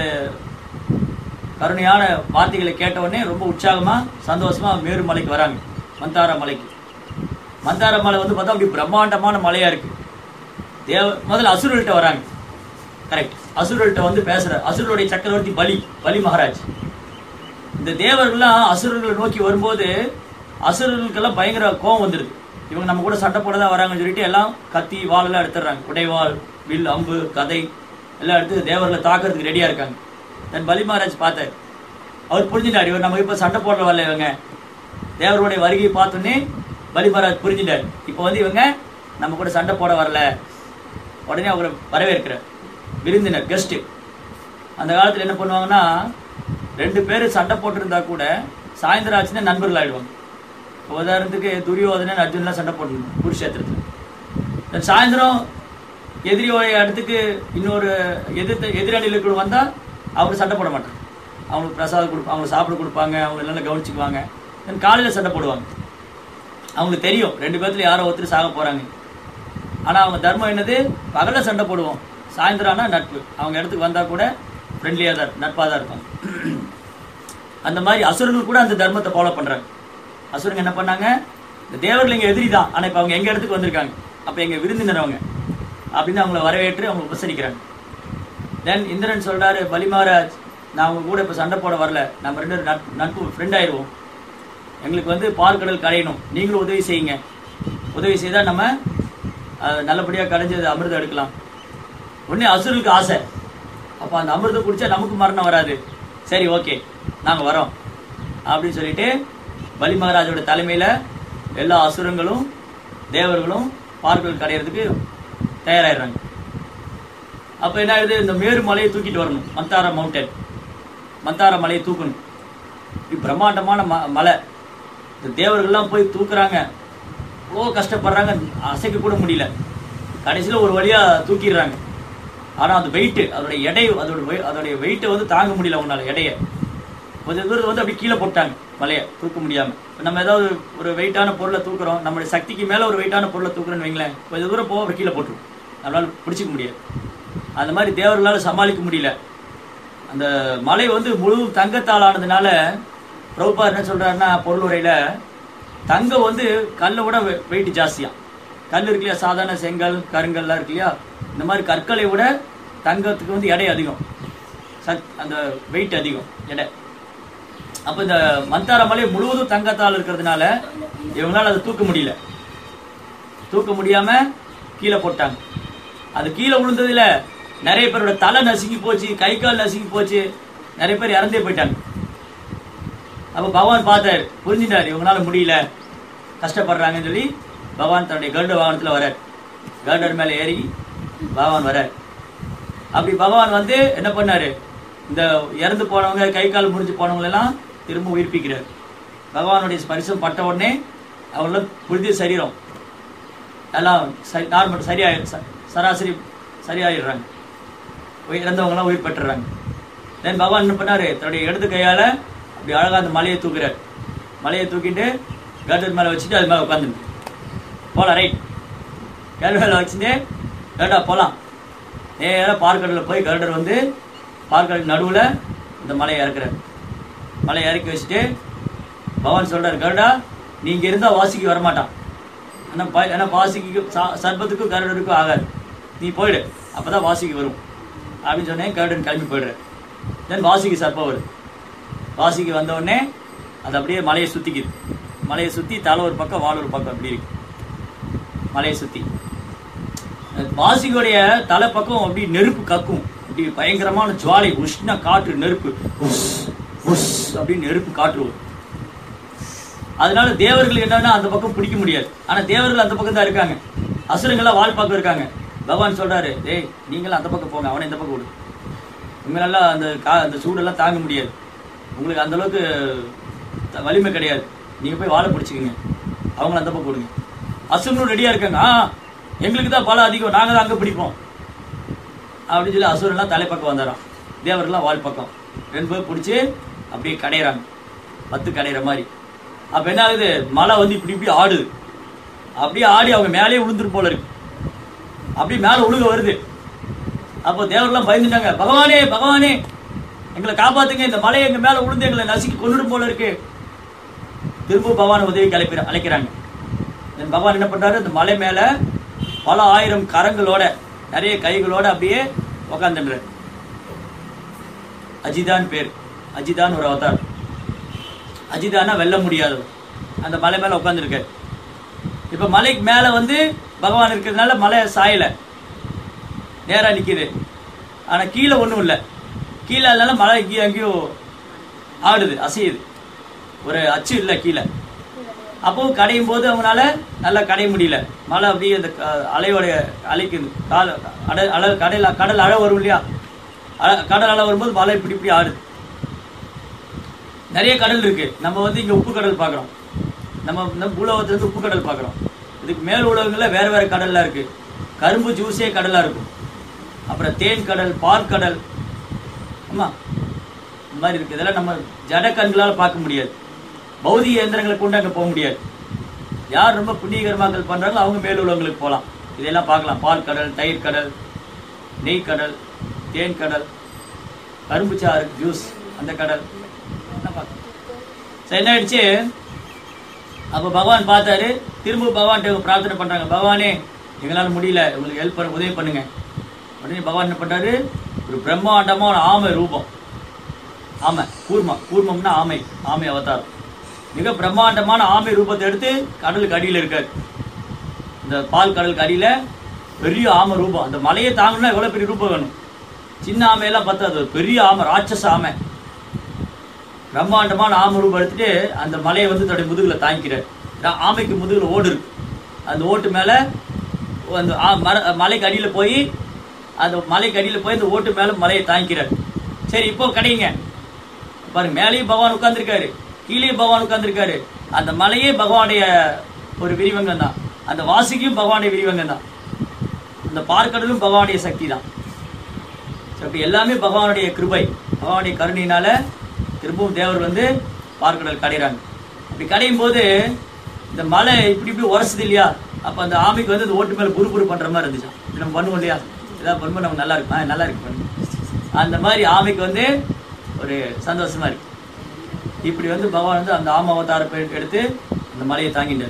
கருணையான வார்த்தைகளை கேட்ட உடனே ரொம்ப உற்சாகமா சந்தோஷமா மேருமலைக்கு வராங்க மந்தார மலைக்கு மந்தார மலை வந்து பார்த்தா அப்படி பிரம்மாண்டமான மலையா இருக்கு தேவ முதல்ல அசுரல்கிட்ட வராங்க கரெக்ட் அசுரல்கிட்ட வந்து பேசுற அசுரலுடைய சக்கரவர்த்தி பலி பலி மகாராஜ் இந்த தேவர்கள்லாம் அசுரர்களை நோக்கி வரும்போது அசுரர்களுக்கெல்லாம் பயங்கர கோவம் வந்துருது இவங்க நம்ம கூட சண்டை போட தான் வராங்கன்னு சொல்லிட்டு எல்லாம் கத்தி வாள் எல்லாம் எடுத்துடுறாங்க உடைவாள் வில் அம்பு கதை எல்லாம் எடுத்து தேவர்களை தாக்குறதுக்கு ரெடியா இருக்காங்க தன் பலி மகாராஜ் பார்த்தார் அவர் புரிஞ்சுட்டார் இவர் நம்ம இப்ப சண்டை போடுற வரல இவங்க தேவருடைய வருகையை பார்த்தோன்னே பலி மகாராஜ் புரிஞ்சுட்டார் இப்போ வந்து இவங்க நம்ம கூட சண்டை போட வரல உடனே அவரை வரவேற்கிறார் விருந்தினர் கெஸ்ட் அந்த காலத்துல என்ன பண்ணுவாங்கன்னா ரெண்டு பேரும் சண்டை போட்டிருந்தா கூட சாயந்தரம் ஆச்சுன்னா நண்பர்கள் ஆயிடுவாங்க உதாரணத்துக்கு துரியோதனன் அர்ஜுன்லாம் சண்டை போட்டுருந்தாங்க குருஷேத்திரத்துல then சாயந்தரம் எதிரியோடைய இடத்துக்கு இன்னொரு எதிர்த்த எதிரணிகளுக்கு வந்தா அவர் சண்டை போட மாட்டார் அவங்களுக்கு பிரசாதம் கொடுப்பா அவங்களுக்கு சாப்பிட கொடுப்பாங்க அவங்க நல்லா கவனிச்சுக்குவாங்க தென் காலையில சண்டை போடுவாங்க அவங்களுக்கு தெரியும் ரெண்டு பேர்த்துல யாரோ ஒருத்தர் சாக போறாங்க ஆனா அவங்க தர்மம் என்னது பகல்ல சண்டை போடுவோம் சாயந்தரம் ஆனா நட்பு அவங்க இடத்துக்கு வந்தா கூட ஃப்ரெண்ட்லியா தான் நட்பா தான் இருப்பாங்க அந்த மாதிரி அசுரர்கள் கூட அந்த தர்மத்தை ஃபாலோ பண்றாங்க அசுரங்க என்ன பண்ணாங்க இந்த தேவர்கள் எங்க எதிரி தான் ஆனா இப்ப அவங்க எங்க இடத்துக்கு வந்திருக்காங்க அப்ப எங்க விருந்தினர் அவங்க அப்படின்னு அவங்கள வரவேற்று அவங்க உபசரிக்கிறாங்க தென் இந்திரன் சொல்றாரு பலிமாராஜ் நான் உங்க கூட இப்ப சண்டை போட வரல நம்ம ரெண்டு பேரும் நட்பு நட்பு ஃப்ரெண்ட் ஆயிடுவோம் எங்களுக்கு வந்து பார்க்கடல் கரையணும் நீங்களும் உதவி செய்யுங்க உதவி செய்தா நம்ம அஹ், நல்லபடியா கடைஞ்சது அமிர்தம் எடுக்கலாம் உடனே அசுரருக்கு ஆசை அப்ப அந்த அமிர்தம் குடிச்சா நமக்கு மரணம் வராது சரி ஓகே நாங்க வரோம் அப்படின்னு சொல்லிட்டு பலி மகாராஜோட தலைமையில எல்லா அசுரங்களும் தேவர்களும் பார்க்கடல் கடையிறதுக்கு தயாராயிடுறாங்க அப்ப என்ன ஆகுது இந்த மேரு மலையை தூக்கிட்டு வரணும் மந்தாரா மவுண்டன் மந்தாரா மலையை தூக்கணும் இப்படி பிரம்மாண்டமான ம- மலை இந்த தேவர்கள்லாம் போய் தூக்குறாங்க அவ்வளோ கஷ்டப்படுறாங்க அசைக்க கூட முடியல கடைசியில் ஒரு வழியா தூக்கிடுறாங்க ஆனா அந்த வெயிட் அதோட எடை அதோட weight- அதோடைய வெயிட்டை வந்து தாங்க முடியல அவங்களால எடையை கொஞ்சம் தூரத்தை வந்து அப்படி கீழே போட்டாங்க மலையை தூக்க முடியாம இப்ப நம்ம ஏதாவது ஒரு வெயிட்டான பொருளை தூக்குறோம் நம்மளுடைய சக்திக்கு மேல ஒரு வெயிட்டான பொருளை தூக்குறோன்னு வைங்களேன் கொஞ்சம் தூரம் போக அப்புறம் கீழே போட்டுரும் நம்மளால பிடிச்சிக்க முடியாது அந்த மாதிரி தேவர்களால சமாளிக்க முடியல அந்த மலை வந்து முழு தங்கத்தால் ஆனதுனால பிரபுபா என்ன சொல்றாருன்னா பொருள் உரையில தங்கம் வந்து கல்லை விட வெயிட் ஜாஸ்தியா கல் இருக்கு இல்லையா சாதாரண செங்கல் கருங்கல்லாம் இருக்கு இல்லையா இந்த மாதிரி கற்களை விட தங்கத்துக்கு வந்து எடை அதிகம் சத் அந்த வெயிட் அதிகம் எடை அப்ப இந்த மந்தார மலை முழுவதும் தங்கத்தால் இருக்கிறதுனால இவங்களால அதை தூக்க முடியல தூக்க முடியாம கீழே போட்டாங்க அது கீழே விழுந்ததுல நிறைய பேரோட தலை நசுங்கி போச்சு கை கால் நசுங்கி போச்சு நிறைய பேர் இறந்தே போயிட்டாங்க அப்ப பகவான் பார்த்தாரு புரிஞ்சுட்டாரு இவங்களால முடியல கஷ்டப்படுறாங்கன்னு சொல்லி பகவான் தன்னுடைய கருட வாகனத்துல வரார் கருடர் மேல ஏறி பகவான் வரார் அப்படி பகவான் வந்து என்ன பண்ணாரு இந்த இறந்து போனவங்க கை கால் முறிஞ்சு போனவங்க எல்லாம் திரும்ப உயிர்ப்பிக்கிறார் பகவானுடைய ஸ்பரிசம் பட்ட உடனே அவங்களாம் புரிஞ்ச சரீரம் எல்லாம் சரி நார்மல் சரியா ச- சராசரி சரியாயிடுறாங்க உயிர் இறந்தவங்கலாம் உயிர் பெற்றுறாங்க தென் பகவான் என்ன பண்ணாரு தன்னுடைய இடது கையால அப்படி அழகா அந்த மலையை தூக்குறாரு மலையை தூக்கிட்டு கருடர் மேல வச்சுட்டு அது மேல உட்காந்துட்டு போலாம் ரைட் கருடர் மேல வச்சுட்டு கருடா போலாம் நேரா பார்க்கடல்ல போய் கருடர் வந்து பார்க்கடல் நடுவுல இந்த மலையை இறக்குறாரு மலையை இறக்கி வச்சுட்டு பகவான் சொல்றாரு கருடா நீங்க இருந்தா வாசிக்கு வரமாட்டான் ஆனா ப- ஏன்னா வாசிக்கு சா- சர்பத்துக்கும் கருடருக்கும் ஆகாது நீ போயிடு அப்பதான் வாசிக்கு வரும் அப்படின்னு சொன்னேன் கருடன் கிளம்பி போயிடுறாரு தென் வாசிக்கு சர்ப்பம் வருது வாசிக்கு வந்த உடனே அது அப்படியே மலையை சுத்திக்குது மலையை சுத்தி தலை ஒரு பக்கம் வால் ஒரு பக்கம் அப்படி இருக்கு மலையை சுத்தி வாசிகளுடைய தலை பக்கம் அப்படி நெருப்பு கக்கும் அப்படி பயங்கரமான ஜுவாலை உஷ்ண காற்று நெருப்பு உஸ் உஸ் அப்படின்னு நெருப்பு காற்று வரும் அதனால தேவர்களுக்கு என்னன்னா அந்த பக்கம் பிடிக்க முடியாது ஆனா தேவர்கள் அந்த பக்கம் தான் இருக்காங்க அசுரங்கள்லாம் வால் பக்கம் இருக்காங்க பகவான் சொல்றாரு டேய் நீங்களும் அந்த பக்கம் போங்க அவனை இந்த பக்கம் விடு உங்களெல்லாம் அந்த கா அந்த சூடெல்லாம் தாங்க முடியாது உங்களுக்கு அந்த அளவுக்கு த- வலிமை கிடையாது நீங்க போய் வாழை பிடிச்சிக்கங்க அவங்கள அந்த பக்கம் விடுங்க அசுரனும் ரெடியா இருக்காங்க ஆ எங்களுக்கு தான் பலம் அதிகம் நாங்க தான் அங்க பிடிப்போம் அப்படின்னு சொல்லி அசுரன்லாம் தலைப்பக்கம் வந்துடுறான் தேவர்கள்லாம் வால் பக்கம் ரெண்டு பேர் பிடிச்சி அப்படியே கடையிறாங்க பத்து கடையிற மாதிரி அப்ப என்ன ஆகுது மலை வந்து இப்படி இப்படி ஆடுது அப்படியே ஆடி அவங்க மேலேயே விழுந்துரும் போல இருக்கு அப்படியே மேல உழுக வருது அப்போ தேவர்கள்லாம் பயந்துட்டாங்க பகவானே பகவானே எங்களை காப்பாத்துங்க இந்த மலை எங்க மேல விழுந்து எங்களை நசுக்கி கொண்டுடும் போல இருக்கு திரும்ப பகவான் உதவி அழைப்பிற அழைக்கிறாங்க Then பகவான் என்ன பண்றாரு இந்த மலை மேல பல ஆயிரம் கரங்களோட நிறைய கைகளோட அப்படியே உக்காந்துடுறாரு அஜிதான் பேர் அஜிதான் ஒரு அவதார் அஜிதானா வெல்ல முடியாதவர் அந்த மலை மேல உட்காந்துருக்காரு இப்ப மலைக்கு மேல வந்து பகவான் இருக்கிறதுனால மலை சாயல நேரா நிக்குது ஆனா கீழே ஒண்ணும் இல்ல கீழே இல்லைனால மலை இங்கேயும் அங்கேயும் ஆடுது அசையுது ஒரு அச்சு இல்ல கீழே அப்பவும் கடையும் போது அவங்களால நல்லா கடைய முடியல மழை அப்படியே அந்த க- அலையோடைய அலைக்கு கால அட அலை கடல் கடல் அழை வரும் இல்லையா அல- கடல் அலை வரும்போது மழை இப்படி இப்படி ஆடுது நிறைய கடல் இருக்கு நம்ம வந்து இங்க உப்பு கடல் பார்க்கறோம் நம்ம நம்ம பூலோகத்துல இருந்து உப்பு கடல் பார்க்கறோம் இதுக்கு மேல் உலகங்கள்ல வேற வேற கடல்லாம் இருக்கு கரும்பு ஜூஸே கடலா இருக்கும் அப்புறம் தேன் கடல் பால் கடல் ஆமா இந்த மாதிரி இருக்கு இதெல்லாம் நம்ம ஜட கண்களால் பார்க்க முடியாது பௌதிக இயந்திரங்களை கொண்டு அங்க போக முடியாது யார் ரொம்ப புண்ணியகரமாக்கள் பண்றாங்களோ அவங்க மேலுள்ளவங்களுக்கு போகலாம் இதெல்லாம் பார்க்கலாம் பால் கடல் தயிர் கடல் நெய் கடல் தேன் கடல் கரும்பு சாறு ஜூஸ் அந்த கடல் எல்லாம் பார்க்கலாம் சரி என்ன ஆயிடுச்சு அப்போ பகவான் பார்த்தாரு திரும்ப பகவான்கிட்ட இவங்க பிரார்த்தனை பண்றாங்க பகவானே எங்களால முடியல உங்களுக்கு ஹெல்ப் பண்ண உதவி பண்ணுங்க உடனே பகவான் என்ன பண்றாரு ஒரு பிரம்மாண்டமான ஆமை ரூபம் ஆமை கூர்மம் கூர்மம்னா ஆமை ஆமை அவதாரம் மிக பிரம்மாண்டமான ஆமை ரூபத்தை எடுத்து கடலுக்கு அடியில் இருக்காரு இந்த பால் கடலுக்கு அடியில பெரிய ஆமை ரூபம் அந்த மலையை தாங்கணும்னா எவ்வளவு பெரிய ரூபம் வேணும் சின்ன ஆமையெல்லாம் பத்தாது ஒரு பெரிய ஆமை ராட்சச ஆமை பிரம்மாண்டமான ஆமை ரூபம் எடுத்துட்டு அந்த மலையை வந்து தன்னுடைய முதுகுல தாங்கிக்கிறார் ரா- ஆமைக்கு முதுகுல ஓடு இருக்கு அந்த ஓட்டு மேல அந்த ஆ- மர- மலைக்கு அடியில போய் அந்த மலைக்கு அடியில போய் அந்த ஓட்டு மேல மலையை தாங்கிக்கிறார் சரி இப்போ கடைங்க பாருங்க மேலேயும் பகவான் உட்கார்ந்திருக்காரு கீழேயும் பகவான் உட்கார்ந்திருக்காரு அந்த மலையே பகவானுடைய ஒரு விரிவங்கம் தான் அந்த வாசிக்கும் பகவானுடைய விரிவங்கம் தான் அந்த பார்க்கடலும் பகவானுடைய சக்தி தான் So, அப்படி எல்லாமே பகவானுடைய கிருபை பகவானுடைய கருணையினால திரும்பவும் தேவர் வந்து பார்க்கடல் கடைறாங்க அப்படி கடையும் போது இந்த மலை இப்படி இப்படி உரசுது இல்லையா அப்ப அந்த ஆமைக்கு வந்து அந்த ஓட்டு மேல புரு புரு பண்ற மாதிரி இருந்துச்சு இப்படி நம்ம பண்ணுவோம் இல்லையா ஏதாவது பண்ணும்போது நமக்கு நல்லா இருக்கும் ஆ, நல்லா இருக்கு பண்ணு அந்த மாதிரி ஆமைக்கு வந்து ஒரு சந்தோஷமா இருக்கு இப்படி வந்து பகவான் வந்து அந்த ஆம அவதாரத்தை எடுத்து அந்த மலையை தாங்கிட்டார்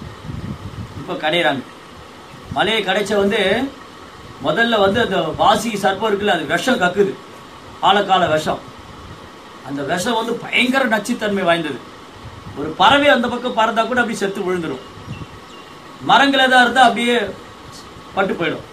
இப்போ கடையிறாங்க மலையை கடைச்ச வந்து முதல்ல வந்து அந்த வாசி சர்ப்பம் இருக்குல்ல அது விஷம் கக்குது காலகால விஷம் அந்த விஷம் வந்து பயங்கர நச்சுத்தன்மை வாய்ந்தது ஒரு பறவை அந்த பக்கம் பறந்தா கூட அப்படியே செத்து விழுந்துடும் மரங்கள் எதா இருந்தா அப்படியே பட்டு போயிடும்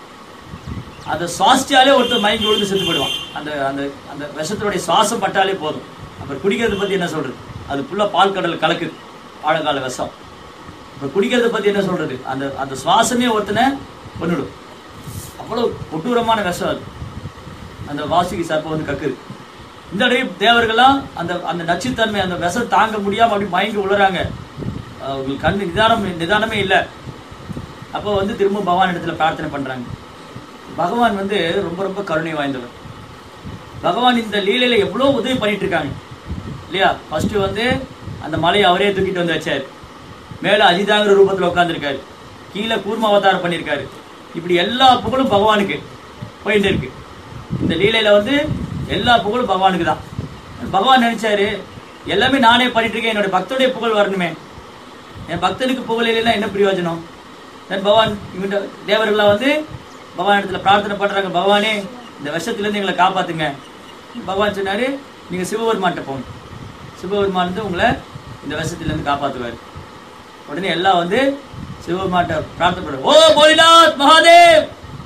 அதை சுவாசிச்சாலே ஒருத்தர் மயங்கி விழுந்து செத்து போயிடுவான் அந்த அந்த அந்த விஷத்தினுடைய சுவாசம் பட்டாலே போதும் அப்புறம் குடிக்கிறத பத்தி என்ன சொல்றது அது ஃபுல்லா பால் கடல் கலக்குது ஆழகால விஷம் அப்புறம் குடிக்கிறத பத்தி என்ன சொல்றது அந்த அந்த சுவாசமே ஒருத்தனை கொன்னுடும் அவ்வளவு கொடூரமான விஷம் அது அந்த வாசுகி சர்ப்பம் வந்து கக்குது இந்த இடையே தேவர்கள்லாம் அந்த அந்த நச்சுத்தன்மை அந்த விஷம் தாங்க முடியாம அப்படி மயங்கி விழுறாங்க அவங்களுக்கு கண்ணு நிதானம் நிதானமே இல்லை அப்போ வந்து திரும்ப பகவான் இடத்துல பிரார்த்தனை பண்றாங்க பகவான் வந்து ரொம்ப ரொம்ப கருணை வாய்ந்தவர் பகவான் இந்த லீலையில எவ்வளவு உதவி பண்ணிட்டு இருக்காங்க இல்லையா ஃபர்ஸ்ட் வந்து அந்த மலையை அவரே தூக்கிட்டு வந்து வச்சாரு மேல அஜிதாங்கிற ரூபத்துல உட்கார்ந்திருக்காரு கீழே கூர்ம அவதாரம் பண்ணியிருக்காரு இப்படி எல்லா புகழும் பகவானுக்கு போயிட்டு இருக்கு இந்த லீலையில வந்து எல்லா புகழும் பகவானுக்கு தான் பகவான் நினைச்சாரு எல்லாமே நானே பண்ணிட்டு இருக்கேன் என்னோட பக்தருடைய புகழ் வரணுமே என் பக்தனுக்கு புகழ் இல்லைன்னா என்ன பிரயோஜனம் தென் பகவான் இவங்க தேவர்கள்லாம் வந்து பகவான் இடத்துல பிரார்த்தனை பண்றாங்க பகவானே இந்த விஷத்திலிருந்து எங்களை காப்பாத்துங்க பகவான் சொன்னாரு நீங்க சிவபெருமான்கிட்ட போங்க சிவபெருமான் வந்து உங்களை இந்த விஷத்திலிருந்து காப்பாத்துவாரு உடனே எல்லாம் வந்து சிவபெருமான்கிட்ட பிரார்த்தனை பண்றாங்க ஓ போலிநாத் மகாதேவ்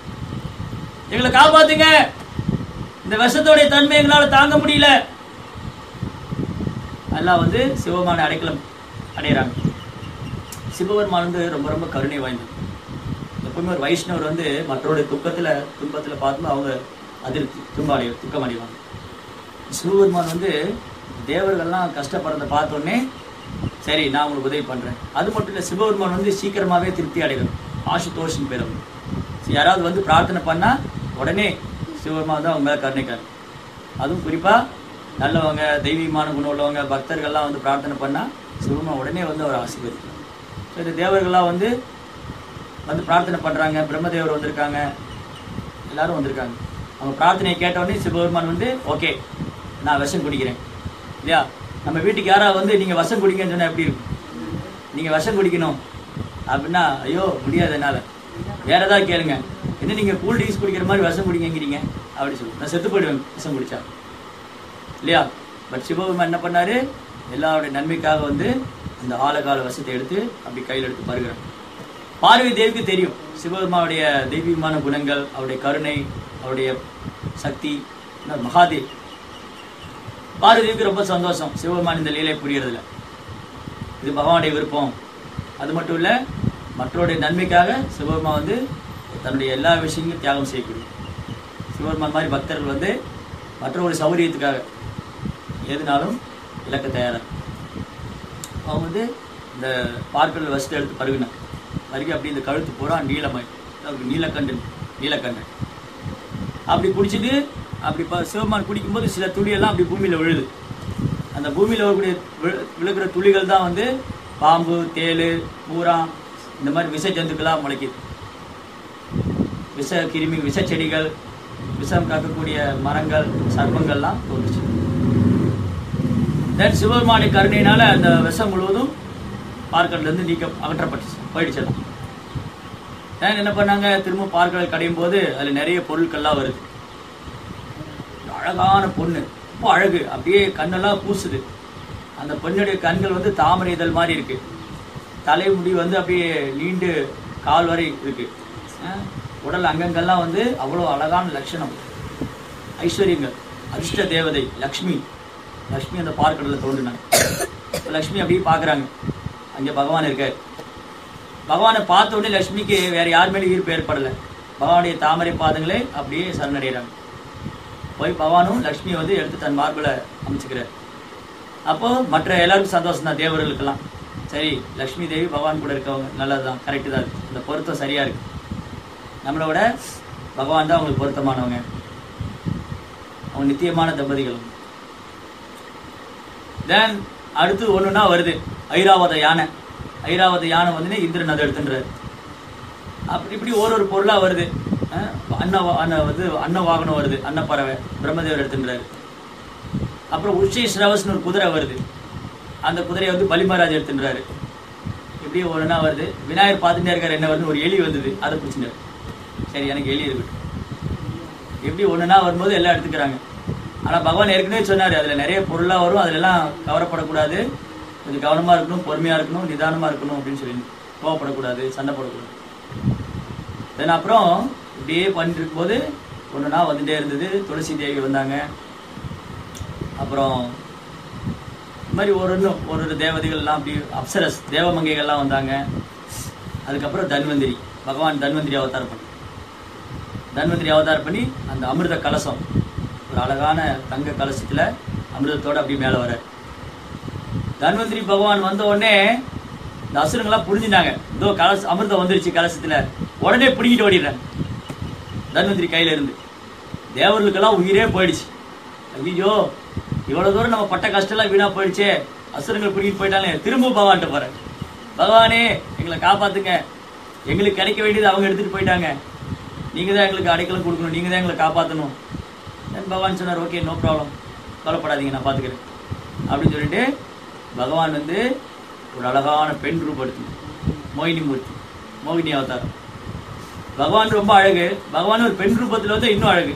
எங்களை காப்பாத்துங்க இந்த விஷத்தோடைய தன்மை எங்களால தாங்க முடியல எல்லாம் வந்து சிவபெருமான அடைக்கலம் அடையிறாங்க சிவபெருமான் வந்து ரொம்ப ரொம்ப கருணை வாய்ந்தது எப்பவுமே ஒரு வைஷ்ணவர் வந்து மற்றவருடைய துக்கத்துல துன்பத்துல பார்த்து அவங்க அதிருப்தி துன்பம் அடைய துக்கம் அடைவாங்க சிவபெருமான் வந்து தேவர்கள்லாம் கஷ்டப்படுறத பார்த்த உடனே சரி நான் உங்களுக்கு உதவி பண்றேன் அது மட்டும் இல்ல சிவபெருமான் வந்து சீக்கிரமாவே திருப்தி அடைவார் ஆசுதோஷன் பேர் அவர் சரி, யாராவது வந்து பிரார்த்தனை பண்ணா உடனே சிவபெருமான் தான் அவங்க மேல கருணைக்காரு அதுவும் குறிப்பா நல்லவங்க தெய்வீகமான குணம் உள்ளவங்க பக்தர்கள்லாம் வந்து பிரார்த்தனை பண்ணா சிவபெருமான் உடனே வந்து அவர் ஆசீர்வதிக்கிறார் சரி தேவர்கள்லாம் வந்து வந்து பிரார்த்தனை பண்றாங்க பிரம்மதேவர் வந்திருக்காங்க எல்லாரும் வந்திருக்காங்க அவங்க பிரார்த்தனையை கேட்ட உடனே சிவபெருமான் வந்து ஓகே நான் விஷம் குடிக்கிறேன் இல்லையா நம்ம வீட்டுக்கு யாராவது வந்து நீங்க விஷம் குடிங்கன்னு சொன்னா எப்படி இருக்கும் நீங்க விஷம் குடிக்கணும் அப்படின்னா ஐயோ முடியாது என்னால வேற ஏதாவது கேளுங்க என்ன நீங்க கூல் ட்ரிங்க்ஸ் குடிக்கிற மாதிரி விஷம் குடிங்கிறீங்க அப்படி சொல்லு நான் செத்து போயிடுவேன் விஷம் குடிச்சா இல்லையா பட் சிவபெருமான் என்ன பண்ணாரு எல்லாருடைய நன்மைக்காக வந்து அந்த ஆழகால விஷத்தை எடுத்து அப்படி கையில் எடுத்து பருகிறார் பார்வதி தேவிக்கு தெரியும் சிவபெருமானுடைய தெய்வீகமான குணங்கள் அவருடைய கருணை அவருடைய சக்தி என்ன மகாதேவ் பார்வதிக்கு ரொம்ப சந்தோஷம் சிவபெருமான் இந்த லீலை புரியறதுல இது பகவானுடைய விருப்பம் அது மட்டும் இல்ல மற்றவருடைய நன்மைக்காக சிவபெருமான் வந்து தன்னுடைய எல்லா விஷயங்களும் தியாகம் செய்யக்கூடிய சிவபெருமான் மாதிரி பக்தர்கள் வந்து மற்றவருடைய சௌகரியத்துக்காக எதுனாலும் இழக்க தயாரா அவங்க வந்து இந்த பார்க்கல் வசத்தை எடுத்து பருகினான் பருகி அப்படி இந்த கழுத்து பூரா நீளமாய் அவருக்கு நீலக்கண்டன் நீலக்கண்டன் அப்படி குடிச்சிட்டு அப்படி ப- சிவபெருமான் குடிக்கும்போது சில துளி எல்லாம் அப்படி பூமியில விழுது அந்த பூமியில வரக்கூடிய விழு- விழுகிற துளிகள் தான் வந்து பாம்பு தேளு பூரா இந்த மாதிரி விஷ ஜந்துக்களா முளைக்குது விஷ கிருமி விஷ செடிகள் விஷம் காக்கக்கூடிய மரங்கள் சர்ப்பங்கள்லாம் தோன்றுச்சு தென் சிவபெருமானுடைய கருணையினால அந்த விஷம் முழுவதும் பார்க்கல்ல இருந்து நீக்க அகற்றப்பட்டுச்சு போயிடுச்சு தென் என்ன பண்ணாங்க திரும்ப பார்க்கல் கடையும் போது அதுல நிறைய பொருட்கள்லாம் வருது அழகான பொண்ணு ரொம்ப அழகு அப்படியே கண்ணெல்லாம் பூசுது அந்த பெண்ணுடைய கண்கள் வந்து தாமரை இதழ் மாதிரி இருக்கு தலைமுடி வந்து அப்படியே நீண்டு கால் வரை இருக்கு அஹ் உடல் அங்கங்கள்லாம் வந்து அவ்வளோ அழகான லட்சணம் ஐஸ்வர்யங்கள் அதிர்ஷ்ட தேவதை லக்ஷ்மி லக்ஷ்மி அந்த பார்க்கடலில் தோன்றினாங்க இப்ப லக்ஷ்மி அப்படியே பார்க்கறாங்க அங்கே பகவான் இருக்கார் பகவானை பார்த்த உடனே லக்ஷ்மிக்கு வேற யார் மேலேயும் ஈர்ப்பு ஏற்படலை பகவானுடைய தாமரை பாதங்களே அப்படியே சரணடைகிறாங்க போய் பகவானும் லக்ஷ்மியை வந்து எடுத்து தன் மார்பில் அமைச்சுக்கிறார் அப்போ மற்ற எல்லாருக்கும் சந்தோஷம் தான் தேவர்களுக்கெல்லாம் சரி லக்ஷ்மி தேவி பகவான் கூட இருக்கவங்க நல்லதுதான் கரெக்டு தான் இருக்கு இந்த பொருத்தம் சரியா இருக்கு நம்மளோட பகவான் தான் அவங்களுக்கு பொருத்தமானவங்க அவங்க நித்தியமான தம்பதிகள் தென் அடுத்து ஒண்ணுன்னா வருது ஐராவத யானை ஐராவத யானை வந்து இந்திரன் அதை எடுத்துன்றாரு அப்படி இப்படி ஒரு ஒரு பொருளா வருது அஹ் அன்ன வா- அன்ன வந்து அன்ன வாகனம் வருது அன்னப்பறவை பிரம்மதேவர் எடுத்துன்றாரு அப்புறம் உச்சி ஸ்ரவஸ்னு ஒரு குதிரை வருது அந்த குதிரையை வந்து பலிமராஜ் எடுத்துன்றாரு இப்படி ஒண்ணுனா வருது விநாயகர் பார்த்துட்டே இருக்காரு என்ன வருது ஒரு எலி வந்தது அதை பிடிச்சிட்டாரு சரி எனக்கு எலி இருக்கட்டும் எப்படி ஒண்ணுனா வரும்போது எல்லாம் எடுத்துக்கிறாங்க ஆனா பகவான் ஏற்கனவே சொன்னாரு அதுல நிறைய பொருளா வரும் அதுல எல்லாம் கவரப்படக்கூடாது கொஞ்சம் கவனமா இருக்கணும் பொறுமையா இருக்கணும் நிதானமா இருக்கணும் அப்படின்னு சொல்லி கோவப்படக்கூடாது சண்டை போடக்கூடாது தென் அப்புறம் இப்படியே பண்ணிட்டு இருக்கும்போது ஒண்ணுனா வந்துட்டே இருந்தது துளசி தேவி வந்தாங்க அப்புறம் இந்த மாதிரி ஒரு இன்னும் ஒரு ஒரு தேவதைகள்லாம் அப்படி அப்சரஸ் தேவமங்கைகள்லாம் வந்தாங்க அதுக்கப்புறம் தன்வந்திரி பகவான் தன்வந்திரி அவதாரம் பண்ணி தன்வந்திரி அவதாரம் பண்ணி அந்த அமிர்த கலசம் ஒரு அழகான தங்க கலசத்துல அமிர்தத்தோட அப்படியே மேல வர தன்வந்திரி பகவான் வந்த உடனே இந்த அசுரங்கள்லாம் புரிஞ்சுட்டாங்க இதோ கலச அமிர்தம் வந்துருச்சு கலசத்துல உடனே பிடிங்கிட்டு ஓடிடுறாங்க தன்வந்திரி கையில இருந்து தேவர்களுக்கெல்லாம் உயிரே போயிடுச்சு ஐயோ இவ்வளவு தூரம் நம்ம பட்ட கஷ்டம் எல்லாம் வீணா போயிடுச்சே அசுரங்கள் பிடிக்கிட்டு போயிட்டாலே திரும்ப பகவான்கிட்ட போறேன் பகவானே எங்களை காப்பாத்துங்க எங்களுக்கு கிடைக்க வேண்டியது அவங்க எடுத்துட்டு போயிட்டாங்க நீங்க தான் எங்களுக்கு அடைக்கலம் கொடுக்கணும் நீங்க தான் எங்களை காப்பாற்றணும் தென் பகவான் சொன்னார் ஓகே நோ ப்ராப்ளம் கவலைப்படாதீங்க நான் பார்த்துக்கிறேன் அப்படின்னு சொல்லிட்டு பகவான் வந்து ஒரு அழகான பெண் ரூபடுத்தி மோகினி மூர்த்தி மோகினி அவதாரம் பகவான் ரொம்ப அழகு பகவான் ஒரு பெண் ரூபத்தில் வந்து இன்னும் அழகு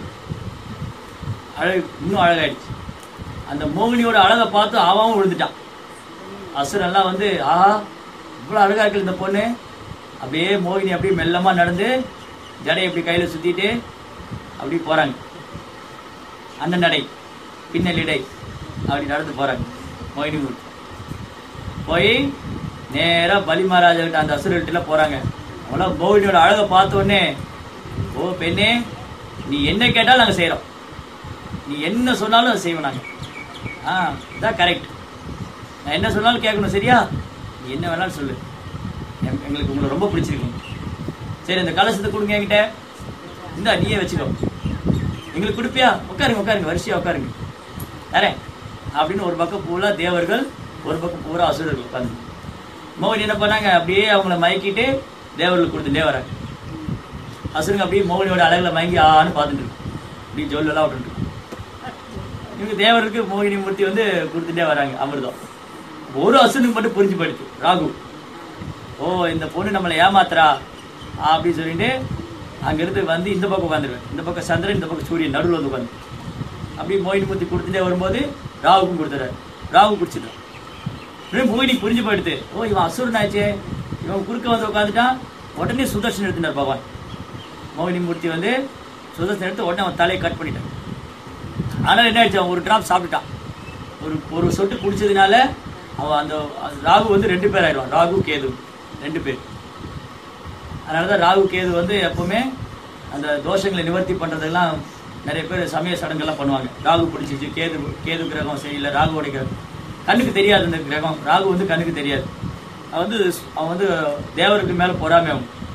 அழகு இன்னும் அழகாயிடுச்சு அந்த மோகினியோட அழகை பார்த்து ஆவாவும் விழுந்துட்டான் அசுரெல்லாம் வந்து ஆஹா இவ்வளோ அழகா இருக்கு இந்த பொண்ணு அப்படியே மோகினி அப்படியே மெல்லமா நடந்து ஜடையை இப்படி கையில சுத்திட்டு அப்படி போறாங்க அண்ணன் நடை பின்னல் இடை அப்படி நடந்து போறாங்க மோகினி மூர்த்தி போய் நேரா பலி மகாராஜா அந்த அசுரர்கிட்ட போறாங்க அவ்வளோ மோகினியோட அழகை பார்த்த உடனே ஓ பெண்ணே நீ என்ன கேட்டாலும் நாங்க செய்றோம் நீ என்ன சொன்னாலும் அதை செய்வோம் நாங்க ஆ இதான் கரெக்ட் நான் என்ன சொன்னாலும் கேட்கணும் சரியா நீ என்ன வேணாலும் சொல்லு எங்க- எங்களுக்கு உங்களை ரொம்ப பிடிச்சிருக்கும் சரி இந்த கலசத்தை கொடுங்க என்கிட்ட இந்தா நீயே வச்சுக்கோ எங்களுக்கு கொடுப்பியா உட்காருங்க உட்காருங்க வரிசையா உட்காருங்க தரேன் அப்படின்னு ஒரு பக்கம் பூரா தேவர்கள் ஒரு பக்கம் பூரா அசுரர்கள் உட்காந்து மோகன் என்ன பண்ணாங்க அப்படியே அவங்கள மயக்கிட்டு தேவர்களுக்கு கொடுத்துட்டே வராங்க அசுரங்க அப்படியே மோகனியோட அழகுல மயங்கி ஆன்னு பார்த்துட்டு இருக்கு இப்படி ஜொல்லெல்லாம் விட்டுட்டு இருக்கு. இவங்க தேவருக்கு மோகினி மூர்த்தி வந்து கொடுத்துட்டே வராங்க அமிர்தம் ஒரு அசுரனுக்கு மட்டும் புரிஞ்சு போயிடுச்சு ராகு ஓ இந்த பொண்ணு நம்மளை ஏமாத்துறா அப்படின்னு சொல்லிட்டு அங்கிருந்து வந்து இந்த பக்கம் உட்காந்துருவேன் இந்த பக்கம் சந்திரன் இந்த பக்கம் சூரியன் நடுவில் வந்து உட்காந்து அப்படி மோகினி மூர்த்தி கொடுத்துட்டே வரும்போது ராகுக்கும் கொடுத்துறாரு ராகு குடிச்சிட்டான் உடனே மோகினி புரிஞ்சு போயிடுது ஓ இவன் அசுரன் ஆச்சே இவன் குறுக்க வந்து உட்காந்துட்டான் உடனே சுதர்ஷன் எடுத்துட்டார் பகவான் மோகினி மூர்த்தி வந்து சுதர்ஷன் எடுத்து உடனே அவன் தலையை கட் பண்ணிட்டான் ஆனால் என்ன ஆயிடுச்சு அவன் ஒரு டிராப் சாப்பிட்டுட்டான் ஒரு ஒரு சொட்டு குடிச்சதுனால அவன் அந்த அந்த ராகு வந்து ரெண்டு பேர் ஆயிடுவான் ராகு கேது ரெண்டு பேர் அதனால தான் ராகு கேது வந்து எப்பவுமே அந்த தோஷங்களை நிவர்த்தி பண்றதெல்லாம் நிறைய பேர் சமய சடங்கெல்லாம் பண்ணுவாங்க ராகு பிடிச்சிச்சு கேது கேது கிரகம் சரியில்லை ராகுவோட கிரகம் கண்ணுக்கு தெரியாது அந்த கிரகம் ராகு வந்து கண்ணுக்கு தெரியாது அவன் வந்து அவன் வந்து தேவருக்கு மேல பொறாமை அவன்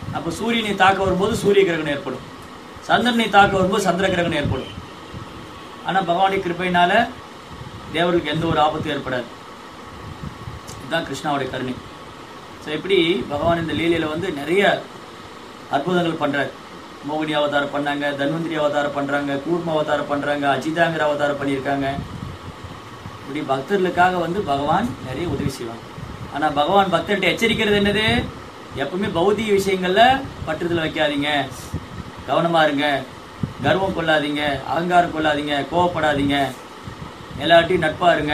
அப்போ சூரியனை தாக்க வரும்போது சூரிய கிரகணம் ஏற்படும் சந்திரனை தாக்க வரும்போது சந்திர கிரகணம் ஏற்படும் ஆனா பகவானுடைய கிருபையினால தேவர்களுக்கு எந்த ஒரு ஆபத்தும் ஏற்படாது இதுதான் கிருஷ்ணாவுடைய கருணை ஸோ இப்படி பகவான் இந்த லீலையில வந்து நிறைய அற்புதங்கள் பண்றாரு மோகினி அவதாரம் பண்ணாங்க தன்வந்திரி அவதாரம் பண்றாங்க கூர்ம அவதாரம் பண்றாங்க அஜிதாங்கிற அவதாரம் பண்ணியிருக்காங்க இப்படி பக்தர்களுக்காக வந்து பகவான் நிறைய உதவி செய்வாங்க ஆனா பகவான் பக்தர்கிட்ட எச்சரிக்கிறது என்னது எப்பவுமே பௌதிக விஷயங்கள்ல பற்றுதல் வைக்காதீங்க கவனமா இருங்க கர்வம் கொள்ளாதீங்க அகங்காரம் கொள்ளாதீங்க கோவப்படாதீங்க எல்லார்ட்டையும் நட்பா இருங்க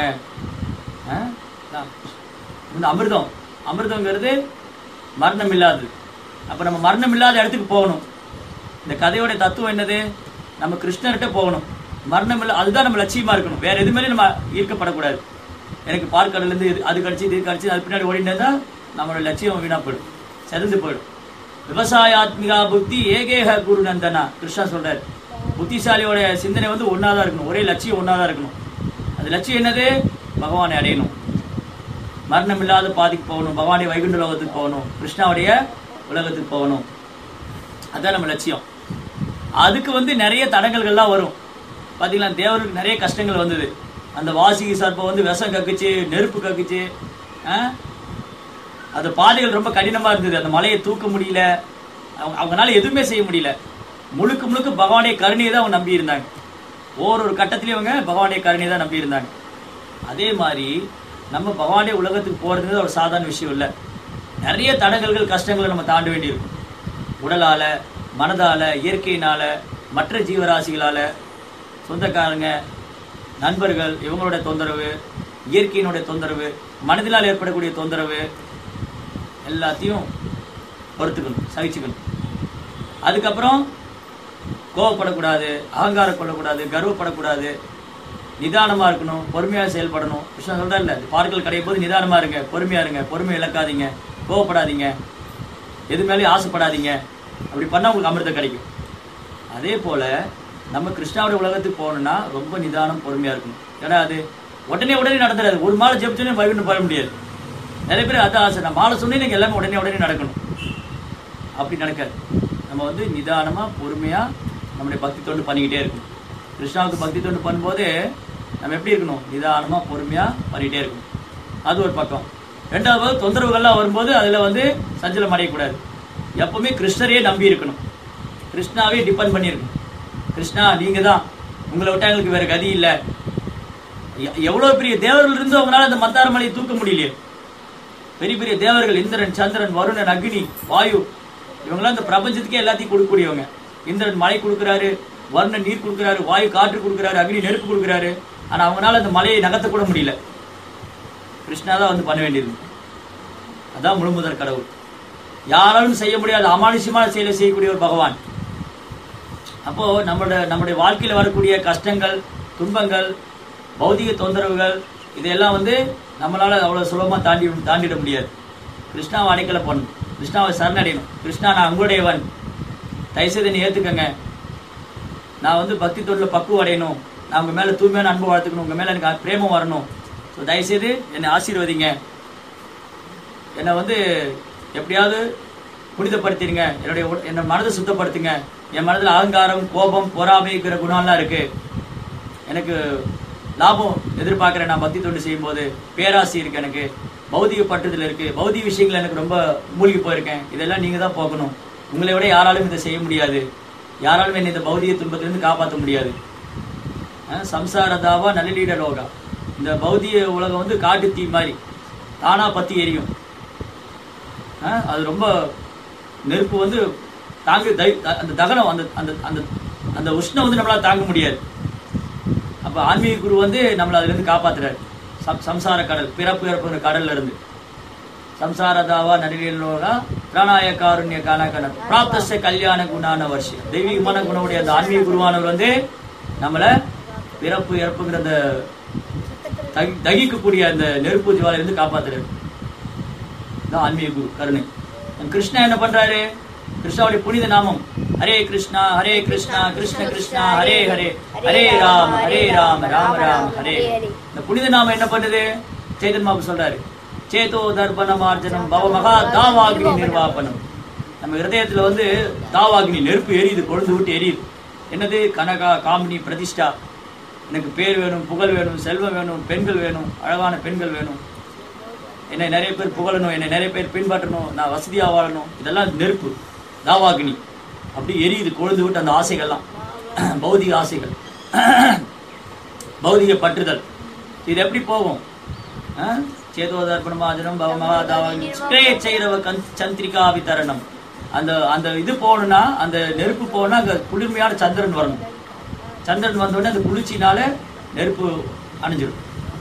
ஆ? அதான். இந்த அமிர்தம் அமிர்தங்கிறது மரணம் இல்லாதது அப்ப நம்ம மரணம் இல்லாத இடத்துக்கு போகணும் இந்த கதையோட தத்துவம் என்னது நம்ம கிருஷ்ணர்கிட்ட போகணும் மரணம் இல்லை அதுதான் நம்ம லட்சியமா இருக்கணும் வேற எது மேலேயும் நம்ம ஈர்க்கப்படக்கூடாது எனக்கு பால்கடல இருந்து இது- அது கடிச்சு இது கடிச்சு அது பின்னாடி ஓடிட்டு இருந்தா நம்மளோட லட்சியம் வீணா போயிடும் செதந்து போயிடும் விவசாயாத்மிகா புத்தி ஏகேக குரு நந்தனா கிருஷ்ணா சொல்றாரு புத்திசாலியோட சிந்தனை வந்து ஒன்னாதான் இருக்கணும் ஒரே லட்சியம் ஒன்னாதான் இருக்கணும் அது லட்சியம் என்னது பகவானை அடையணும் மரணம் இல்லாத பாதிக்கு போகணும் பகவானுடைய வைகுண்ட உலகத்துக்கு போகணும் கிருஷ்ணாவுடைய உலகத்துக்கு போகணும் அதான் நம்ம லட்சியம் அதுக்கு வந்து நிறைய தடங்கல்கள்லாம் வரும் பாத்தீங்களா தேவருக்கு நிறைய கஷ்டங்கள் வந்தது அந்த வாசிகி சர்ப்பம் வந்து விஷம் கக்குச்சு நெருப்பு கக்குச்சு ஆ? அந்த பாதைகள் ரொம்ப கடினமா இருந்தது அந்த மலையை தூக்க முடியல அவங்க அவங்களால எதுவுமே செய்ய முடியல முழுக்க முழுக்க பகவானுடைய கருணையை தான் அவங்க நம்பி இருந்தாங்க ஒவ்வொரு கட்டத்திலயும் அவங்க பகவானுடைய கருணையை தான் நம்பி இருந்தாங்க அதே மாதிரி நம்ம பகவானுடைய உலகத்துக்கு போறது ஒரு சாதாரண விஷயம் இல்லை நிறைய தடங்கல்கள் கஷ்டங்களை நம்ம தாண்ட வேண்டியிருக்கும் உடலால மனதால இயற்கையினால மற்ற ஜீவராசிகளால சொந்தக்காரங்க நண்பர்கள் இவங்களோட தொந்தரவு இயற்கையினுடைய தொந்தரவு மனதினால் ஏற்படக்கூடிய தொந்தரவு எல்லாத்தையும் பொறுத்துக்கணும் சகிச்சுக்கணும் அதுக்கப்புறம் கோவப்படக்கூடாது அகங்காரம் கொள்ளக்கூடாது கர்வப்படக்கூடாது நிதானமா இருக்கணும் பொறுமையா செயல்படணும் கிருஷ்ணன் சொல்றா இல்ல பார்கள் கடையும் போது நிதானமா இருங்க பொறுமையா இருங்க பொறுமை இழக்காதீங்க கோவப்படாதீங்க எது மேலேயும் ஆசைப்படாதீங்க அப்படி பண்ணா உங்களுக்கு அமிர்தம் கிடைக்கும் அதே போல நம்ம கிருஷ்ணாவுடைய உலகத்துக்கு போகணும்னா ரொம்ப நிதானம் பொறுமையா இருக்கணும் ஏன்னா அது உடனே உடனே நடந்துடாது ஒரு மாலை ஜெபிச்சோன்னே வைகுண்டம் போக முடியாது நிறைய பேர் அதான் ஆசை நான் மாலை சொன்னே நீங்க எல்லாமே உடனே உடனே நடக்கணும் அப்படி நடக்காது நம்ம வந்து நிதானமா பொறுமையா நம்முடைய பக்தி தொண்டு பண்ணிக்கிட்டே இருக்கணும் கிருஷ்ணாவுக்கு பக்தி தொண்டு பண்ணும்போது நம்ம எப்படி இருக்கணும் நிதானமா பொறுமையா பண்ணிக்கிட்டே இருக்கணும் அது ஒரு பக்கம் ரெண்டாவது தொந்தரவுகள்லாம் வரும்போது அதுல வந்து சஞ்சலம் அடையக்கூடாது எப்பவுமே கிருஷ்ணரையே நம்பி இருக்கணும் கிருஷ்ணாவே டிபெண்ட் பண்ணியிருக்கணும் கிருஷ்ணா நீங்க தான் உங்களை விட்டா எங்களுக்கு வேற கதி இல்லை எ- எவ்வளவு பெரிய தேவர்கள் இருந்து அவங்களால அந்த மந்தார மலையை தூக்க முடியலையே பெரிய பெரிய தேவர்கள் இந்திரன் சந்திரன் வருணன் அக்னி வாயு இவங்கெல்லாம் இந்த பிரபஞ்சத்துக்கே எல்லாத்தையும் கொடுக்கக்கூடியவங்க இந்திரன் மழை கொடுக்குறாரு வருணன் நீர் கொடுக்குறாரு வாயு காற்று கொடுக்குறாரு அக்னி நெருப்பு கொடுக்குறாரு ஆனா அவங்களால அந்த மலையை நகர்த்த கூட முடியல கிருஷ்ணா தான் வந்து பண்ண வேண்டியது அதான் முழுமுதற் கடவுள் யாராலும் செய்ய முடியாத அமானுஷ்யமான செயலை செய்யக்கூடிய ஒரு பகவான் அப்போ நம்மளோட நம்மளுடைய வாழ்க்கையில வரக்கூடிய கஷ்டங்கள் துன்பங்கள் பௌதிக தொந்தரவுகள் இதெல்லாம் வந்து நம்மளால அவ்வளவு சுலபமா தாண்டி தாண்டிட முடியாது கிருஷ்ணாவை அடைக்கல பண்ணணும் கிருஷ்ணாவை சரணடையணும் கிருஷ்ணா நான் உங்களுடையவன் தயவுசெய்து என்னை ஏத்துக்கங்க நான் வந்து பக்தி தொழில பக்குவம் அடையணும் நான் உங்க மேல தூய்மையான அன்பு வளர்த்துக்கணும் உங்க மேல எனக்கு பிரேமம் வரணும் ஸோ தயவுசெய்து என்னை ஆசீர்வதிங்க என்னை வந்து எப்படியாவது புனிதப்படுத்திடுங்க என்னுடைய உட- என்னோட மனதை சுத்தப்படுத்துங்க என் மனதில் அகங்காரம் கோபம் பொறாமைங்கிற குணம்லாம் இருக்கு எனக்கு லாபம் எதிர்பார்க்கிறேன் நான் பக்தி தொண்டு செய்யும்போது பேராசை இருக்கு எனக்கு பௌதிக பற்றுதல் இருக்கு பௌதிக விஷயங்கள் எனக்கு ரொம்ப மூழ்கி போயிருக்கேன் இதெல்லாம் நீங்க தான் போகணும் உங்களை விட யாராலும் இதை செய்ய முடியாது யாராலும் என்னை இந்த பௌதிக துன்பத்திலிருந்து காப்பாற்ற முடியாது அஹ் சம்சாரதாவா நல்லலீட லோகா இந்த பௌதிக உலகம் வந்து காட்டு தீ மாதிரி தானா பத்தி எரியும் அஹ் அது ரொம்ப நெருப்பு வந்து தாங்க தை- அந்த தகனம் அந்த அந்த அந்த அந்த உஷ்ணம் வந்து நம்மளால தாங்க முடியாது அப்ப ஆன்மீக குரு வந்து நம்மளை அதுல இருந்து காப்பாத்துறாரு சம்- சம்சார கடல் பிறப்பு இறப்புங்கிற கடல்ல இருந்து சம்சாரதாவா நடிகர்களோகா பிராணாய காருண்ய காணகன பிராப்தச கல்யாண குணான வருஷம் தெய்வீகமான குணமுடைய அந்த ஆன்மீக குருவானவர் வந்து நம்மளை பிறப்பு இறப்புங்கிற அந்த தகி- தகிக்கக்கூடிய அந்த நெருப்பு ஜுவாலிலிருந்து காப்பாத்துறாரு இதான் ஆன்மீக குரு கருணை நம்ம கிருஷ்ணா என்ன பண்றாரு கிருஷ்ணாவுடைய புனித நாமம் ஹரே கிருஷ்ணா ஹரே கிருஷ்ணா கிருஷ்ண கிருஷ்ணா ஹரே ஹரே ஹரே ராம ஹரே ராம ராம ராம ஹரே ஹரே. இந்த புனித நாமம் என்ன பண்ணுது சேதன் மாபு சொல்றாரு சேதோ தர்ப்பணம் ஆர்ஜனம் பவ மகா தாவாகினி நிர்வாபனம் நம்ம ஹிருதயத்துல வந்து தாவாகினி நெருப்பு எரியுது கொழுந்து விட்டு எரியுது என்னது கனகா காமினி பிரதிஷ்டா எனக்கு பேர் வேணும் புகழ் வேணும் செல்வம் வேணும் பெண்கள் வேணும் அழகான பெண்கள் வேணும் என்னை நிறைய பேர் புகழணும் என்னை நிறைய பேர் பின்பற்றணும் நான் வசதியாக வாழணும் இதெல்லாம் நெருப்பு தாவாகினி அப்படி எரியுது கொழுந்து விட்டு அந்த ஆசைகள்லாம் பௌதிக ஆசைகள் பௌதிக பற்றுதல் இது எப்படி போகும் ஆ? சேதோதர்ப்பணமாஜனம் பவமகா தாவாகினி ஸ்ப்ரே செய்கிறவ கண் சந்திரிகா விதரணம் அந்த அந்த இது போகணும்னா அந்த நெருப்பு போகணும்னா அங்கே குளிர்மையான சந்திரன் வரணும் சந்திரன் வந்த உடனே அந்த குளிர்ச்சினால நெருப்பு அணைஞ்சிடும்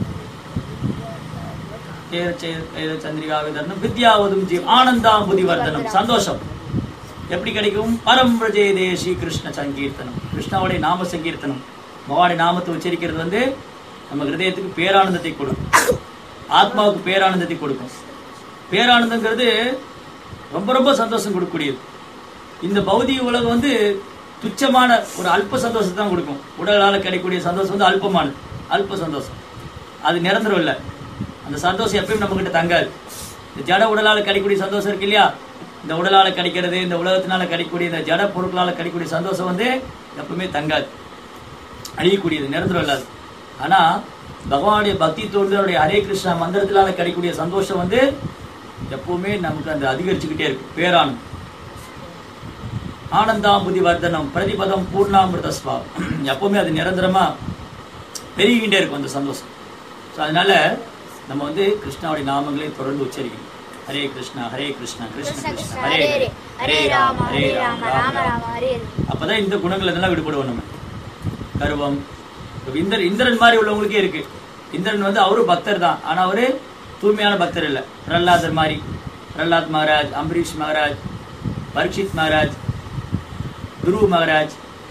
சேர சேர சந்திரிகா விதரணம் வித்யாவதும் ஜீவ் ஆனந்தாம்புதி வர்தனம் சந்தோஷம் எப்படி கிடைக்கும் பரம் பிரஜேதே ஸ்ரீ கிருஷ்ண சங்கீர்த்தனம் கிருஷ்ணாவுடைய நாம சங்கீர்த்தனம் பகவானுடைய நாமத்தை உச்சரிக்கிறது வந்து நம்ம ஹிருதயத்துக்கு பேரானந்தத்தை கொடுக்கும் ஆத்மாவுக்கு பேரானந்தத்தை கொடுக்கும் பேரானந்தங்கிறது ரொம்ப ரொம்ப சந்தோஷம் கொடுக்கக்கூடியது இந்த பௌதிக உலகம் வந்து துச்சமான ஒரு அல்ப சந்தோஷத்தை தான் கொடுக்கும் உடலால் கிடைக்கக்கூடிய சந்தோஷம் வந்து அல்பமானது அல்ப சந்தோஷம் அது நிரந்தரம் இல்லை அந்த சந்தோஷம் எப்பயும் நம்ம கிட்ட தங்காது இந்த ஜட உடலால் கிடைக்கக்கூடிய சந்தோஷம் இருக்கு இல்லையா இந்த உடலால கிடைக்கிறது இந்த உலகத்தினால கிடைக்கக்கூடிய இந்த ஜட பொருட்களால கிடைக்கக்கூடிய சந்தோஷம் வந்து எப்பவுமே தங்காது அழியக்கூடியது நிரந்தரம் இல்லாது ஆனா பகவானுடைய பக்தி தோன்றவருடைய ஹரே கிருஷ்ணா மந்திரத்தினால கிடைக்கக்கூடிய சந்தோஷம் வந்து எப்பவுமே நமக்கு அந்த அதிகரிச்சுக்கிட்டே இருக்கும் பேரானந்தம் ஆனந்தாம்புதி வர்தனம் பிரதிபதம் பூர்ணாமிருதஸ்வா எப்பவுமே அது நிரந்தரமா பெருகிக்கிட்டே இருக்கும் அந்த சந்தோஷம் ஸோ அதனால நம்ம வந்து கிருஷ்ணாவுடைய நாமங்களை தொடர்ந்து உச்சரிக்கணும் ஹரே கிருஷ்ணா ஹரே கிருஷ்ணா கிருஷ்ண கிருஷ்ணா ஹரே ஹரே ஹரே ராம ஹரே ராம ராம ராம ஹரே ஹரே அப்பதான் இந்த குணங்கள் இதெல்லாம் விடுபடுவோம் நம்ம கர்வம் இப்ப இந்திரன் இந்திரன் மாதிரி உள்ளவங்களுக்கே இருக்கு இந்திரன் வந்து அவரும் பக்தர் தான் ஆனா அவரு தூய்மையான பக்தர் இல்ல பிரஹ்லாதர் மாதிரி பிரஹ்லாத் மகாராஜ் அம்பரீஷ் மகாராஜ் பரீட்சித் மகாராஜ் துருவ மகாராஜ்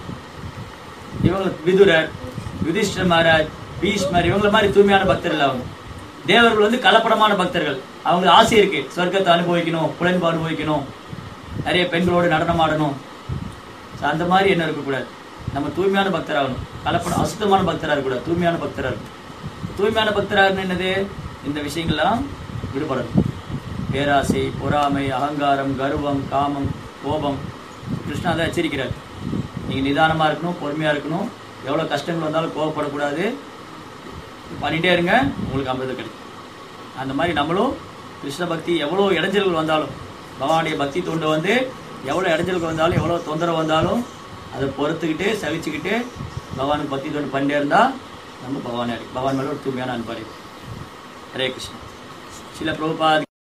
இவங்க விதுரர் யுதிஷ்டர் மகாராஜ் பீஷ்மர் இவங்கள மாதிரி தூய்மையான பக்தர் இல்ல அவங்க தேவர்கள் வந்து கலப்படமான பக்தர்கள் அவங்களுக்கு ஆசை இருக்கு சொர்க்கத்தை அனுபவிக்கணும் புலன்பு அனுபவிக்கணும் நிறைய பெண்களோடு நடனம் ஆடணும் So, அந்த மாதிரி என்ன இருக்கக்கூடாது நம்ம தூய்மையான பக்தராகணும் கலப்படம் அசுத்தமான பக்தராக இருக்கக்கூடாது தூய்மையான பக்தராக இருக்கணும் தூய்மையான பக்தராக என்னது இந்த விஷயங்கள்லாம் விடுபடணும் பேராசை பொறாமை அகங்காரம் கர்வம் காமம் கோபம் கிருஷ்ணா தான் எச்சரிக்கிறார் நீங்கள் நிதானமாக இருக்கணும் பொறுமையாக இருக்கணும் எவ்வளோ கஷ்டங்கள் வந்தாலும் கோவப்படக்கூடாது பண்ணிட்டே இருங்க உங்களுக்கு அமிர்தம் கிடைக்கும் அந்த மாதிரி நம்மளும் கிருஷ்ண பக்தி எவ்வளோ இடைஞ்சல்கள் வந்தாலும் பகவானுடைய பக்தி தொண்டு வந்து எவ்வளோ இடைஞ்சல்கள் வந்தாலும் எவ்வளோ தொந்தரவு வந்தாலும் அதை பொறுத்துக்கிட்டு சகிச்சுக்கிட்டு பகவானுக்கு பக்தி தொண்டு பண்ணிட்டே இருந்தால் நம்ம பகவான் பகவான் மேலே ஒரு தூய்மையான அன்பாரு ஹரே கிருஷ்ணா சில பிரபுபாத்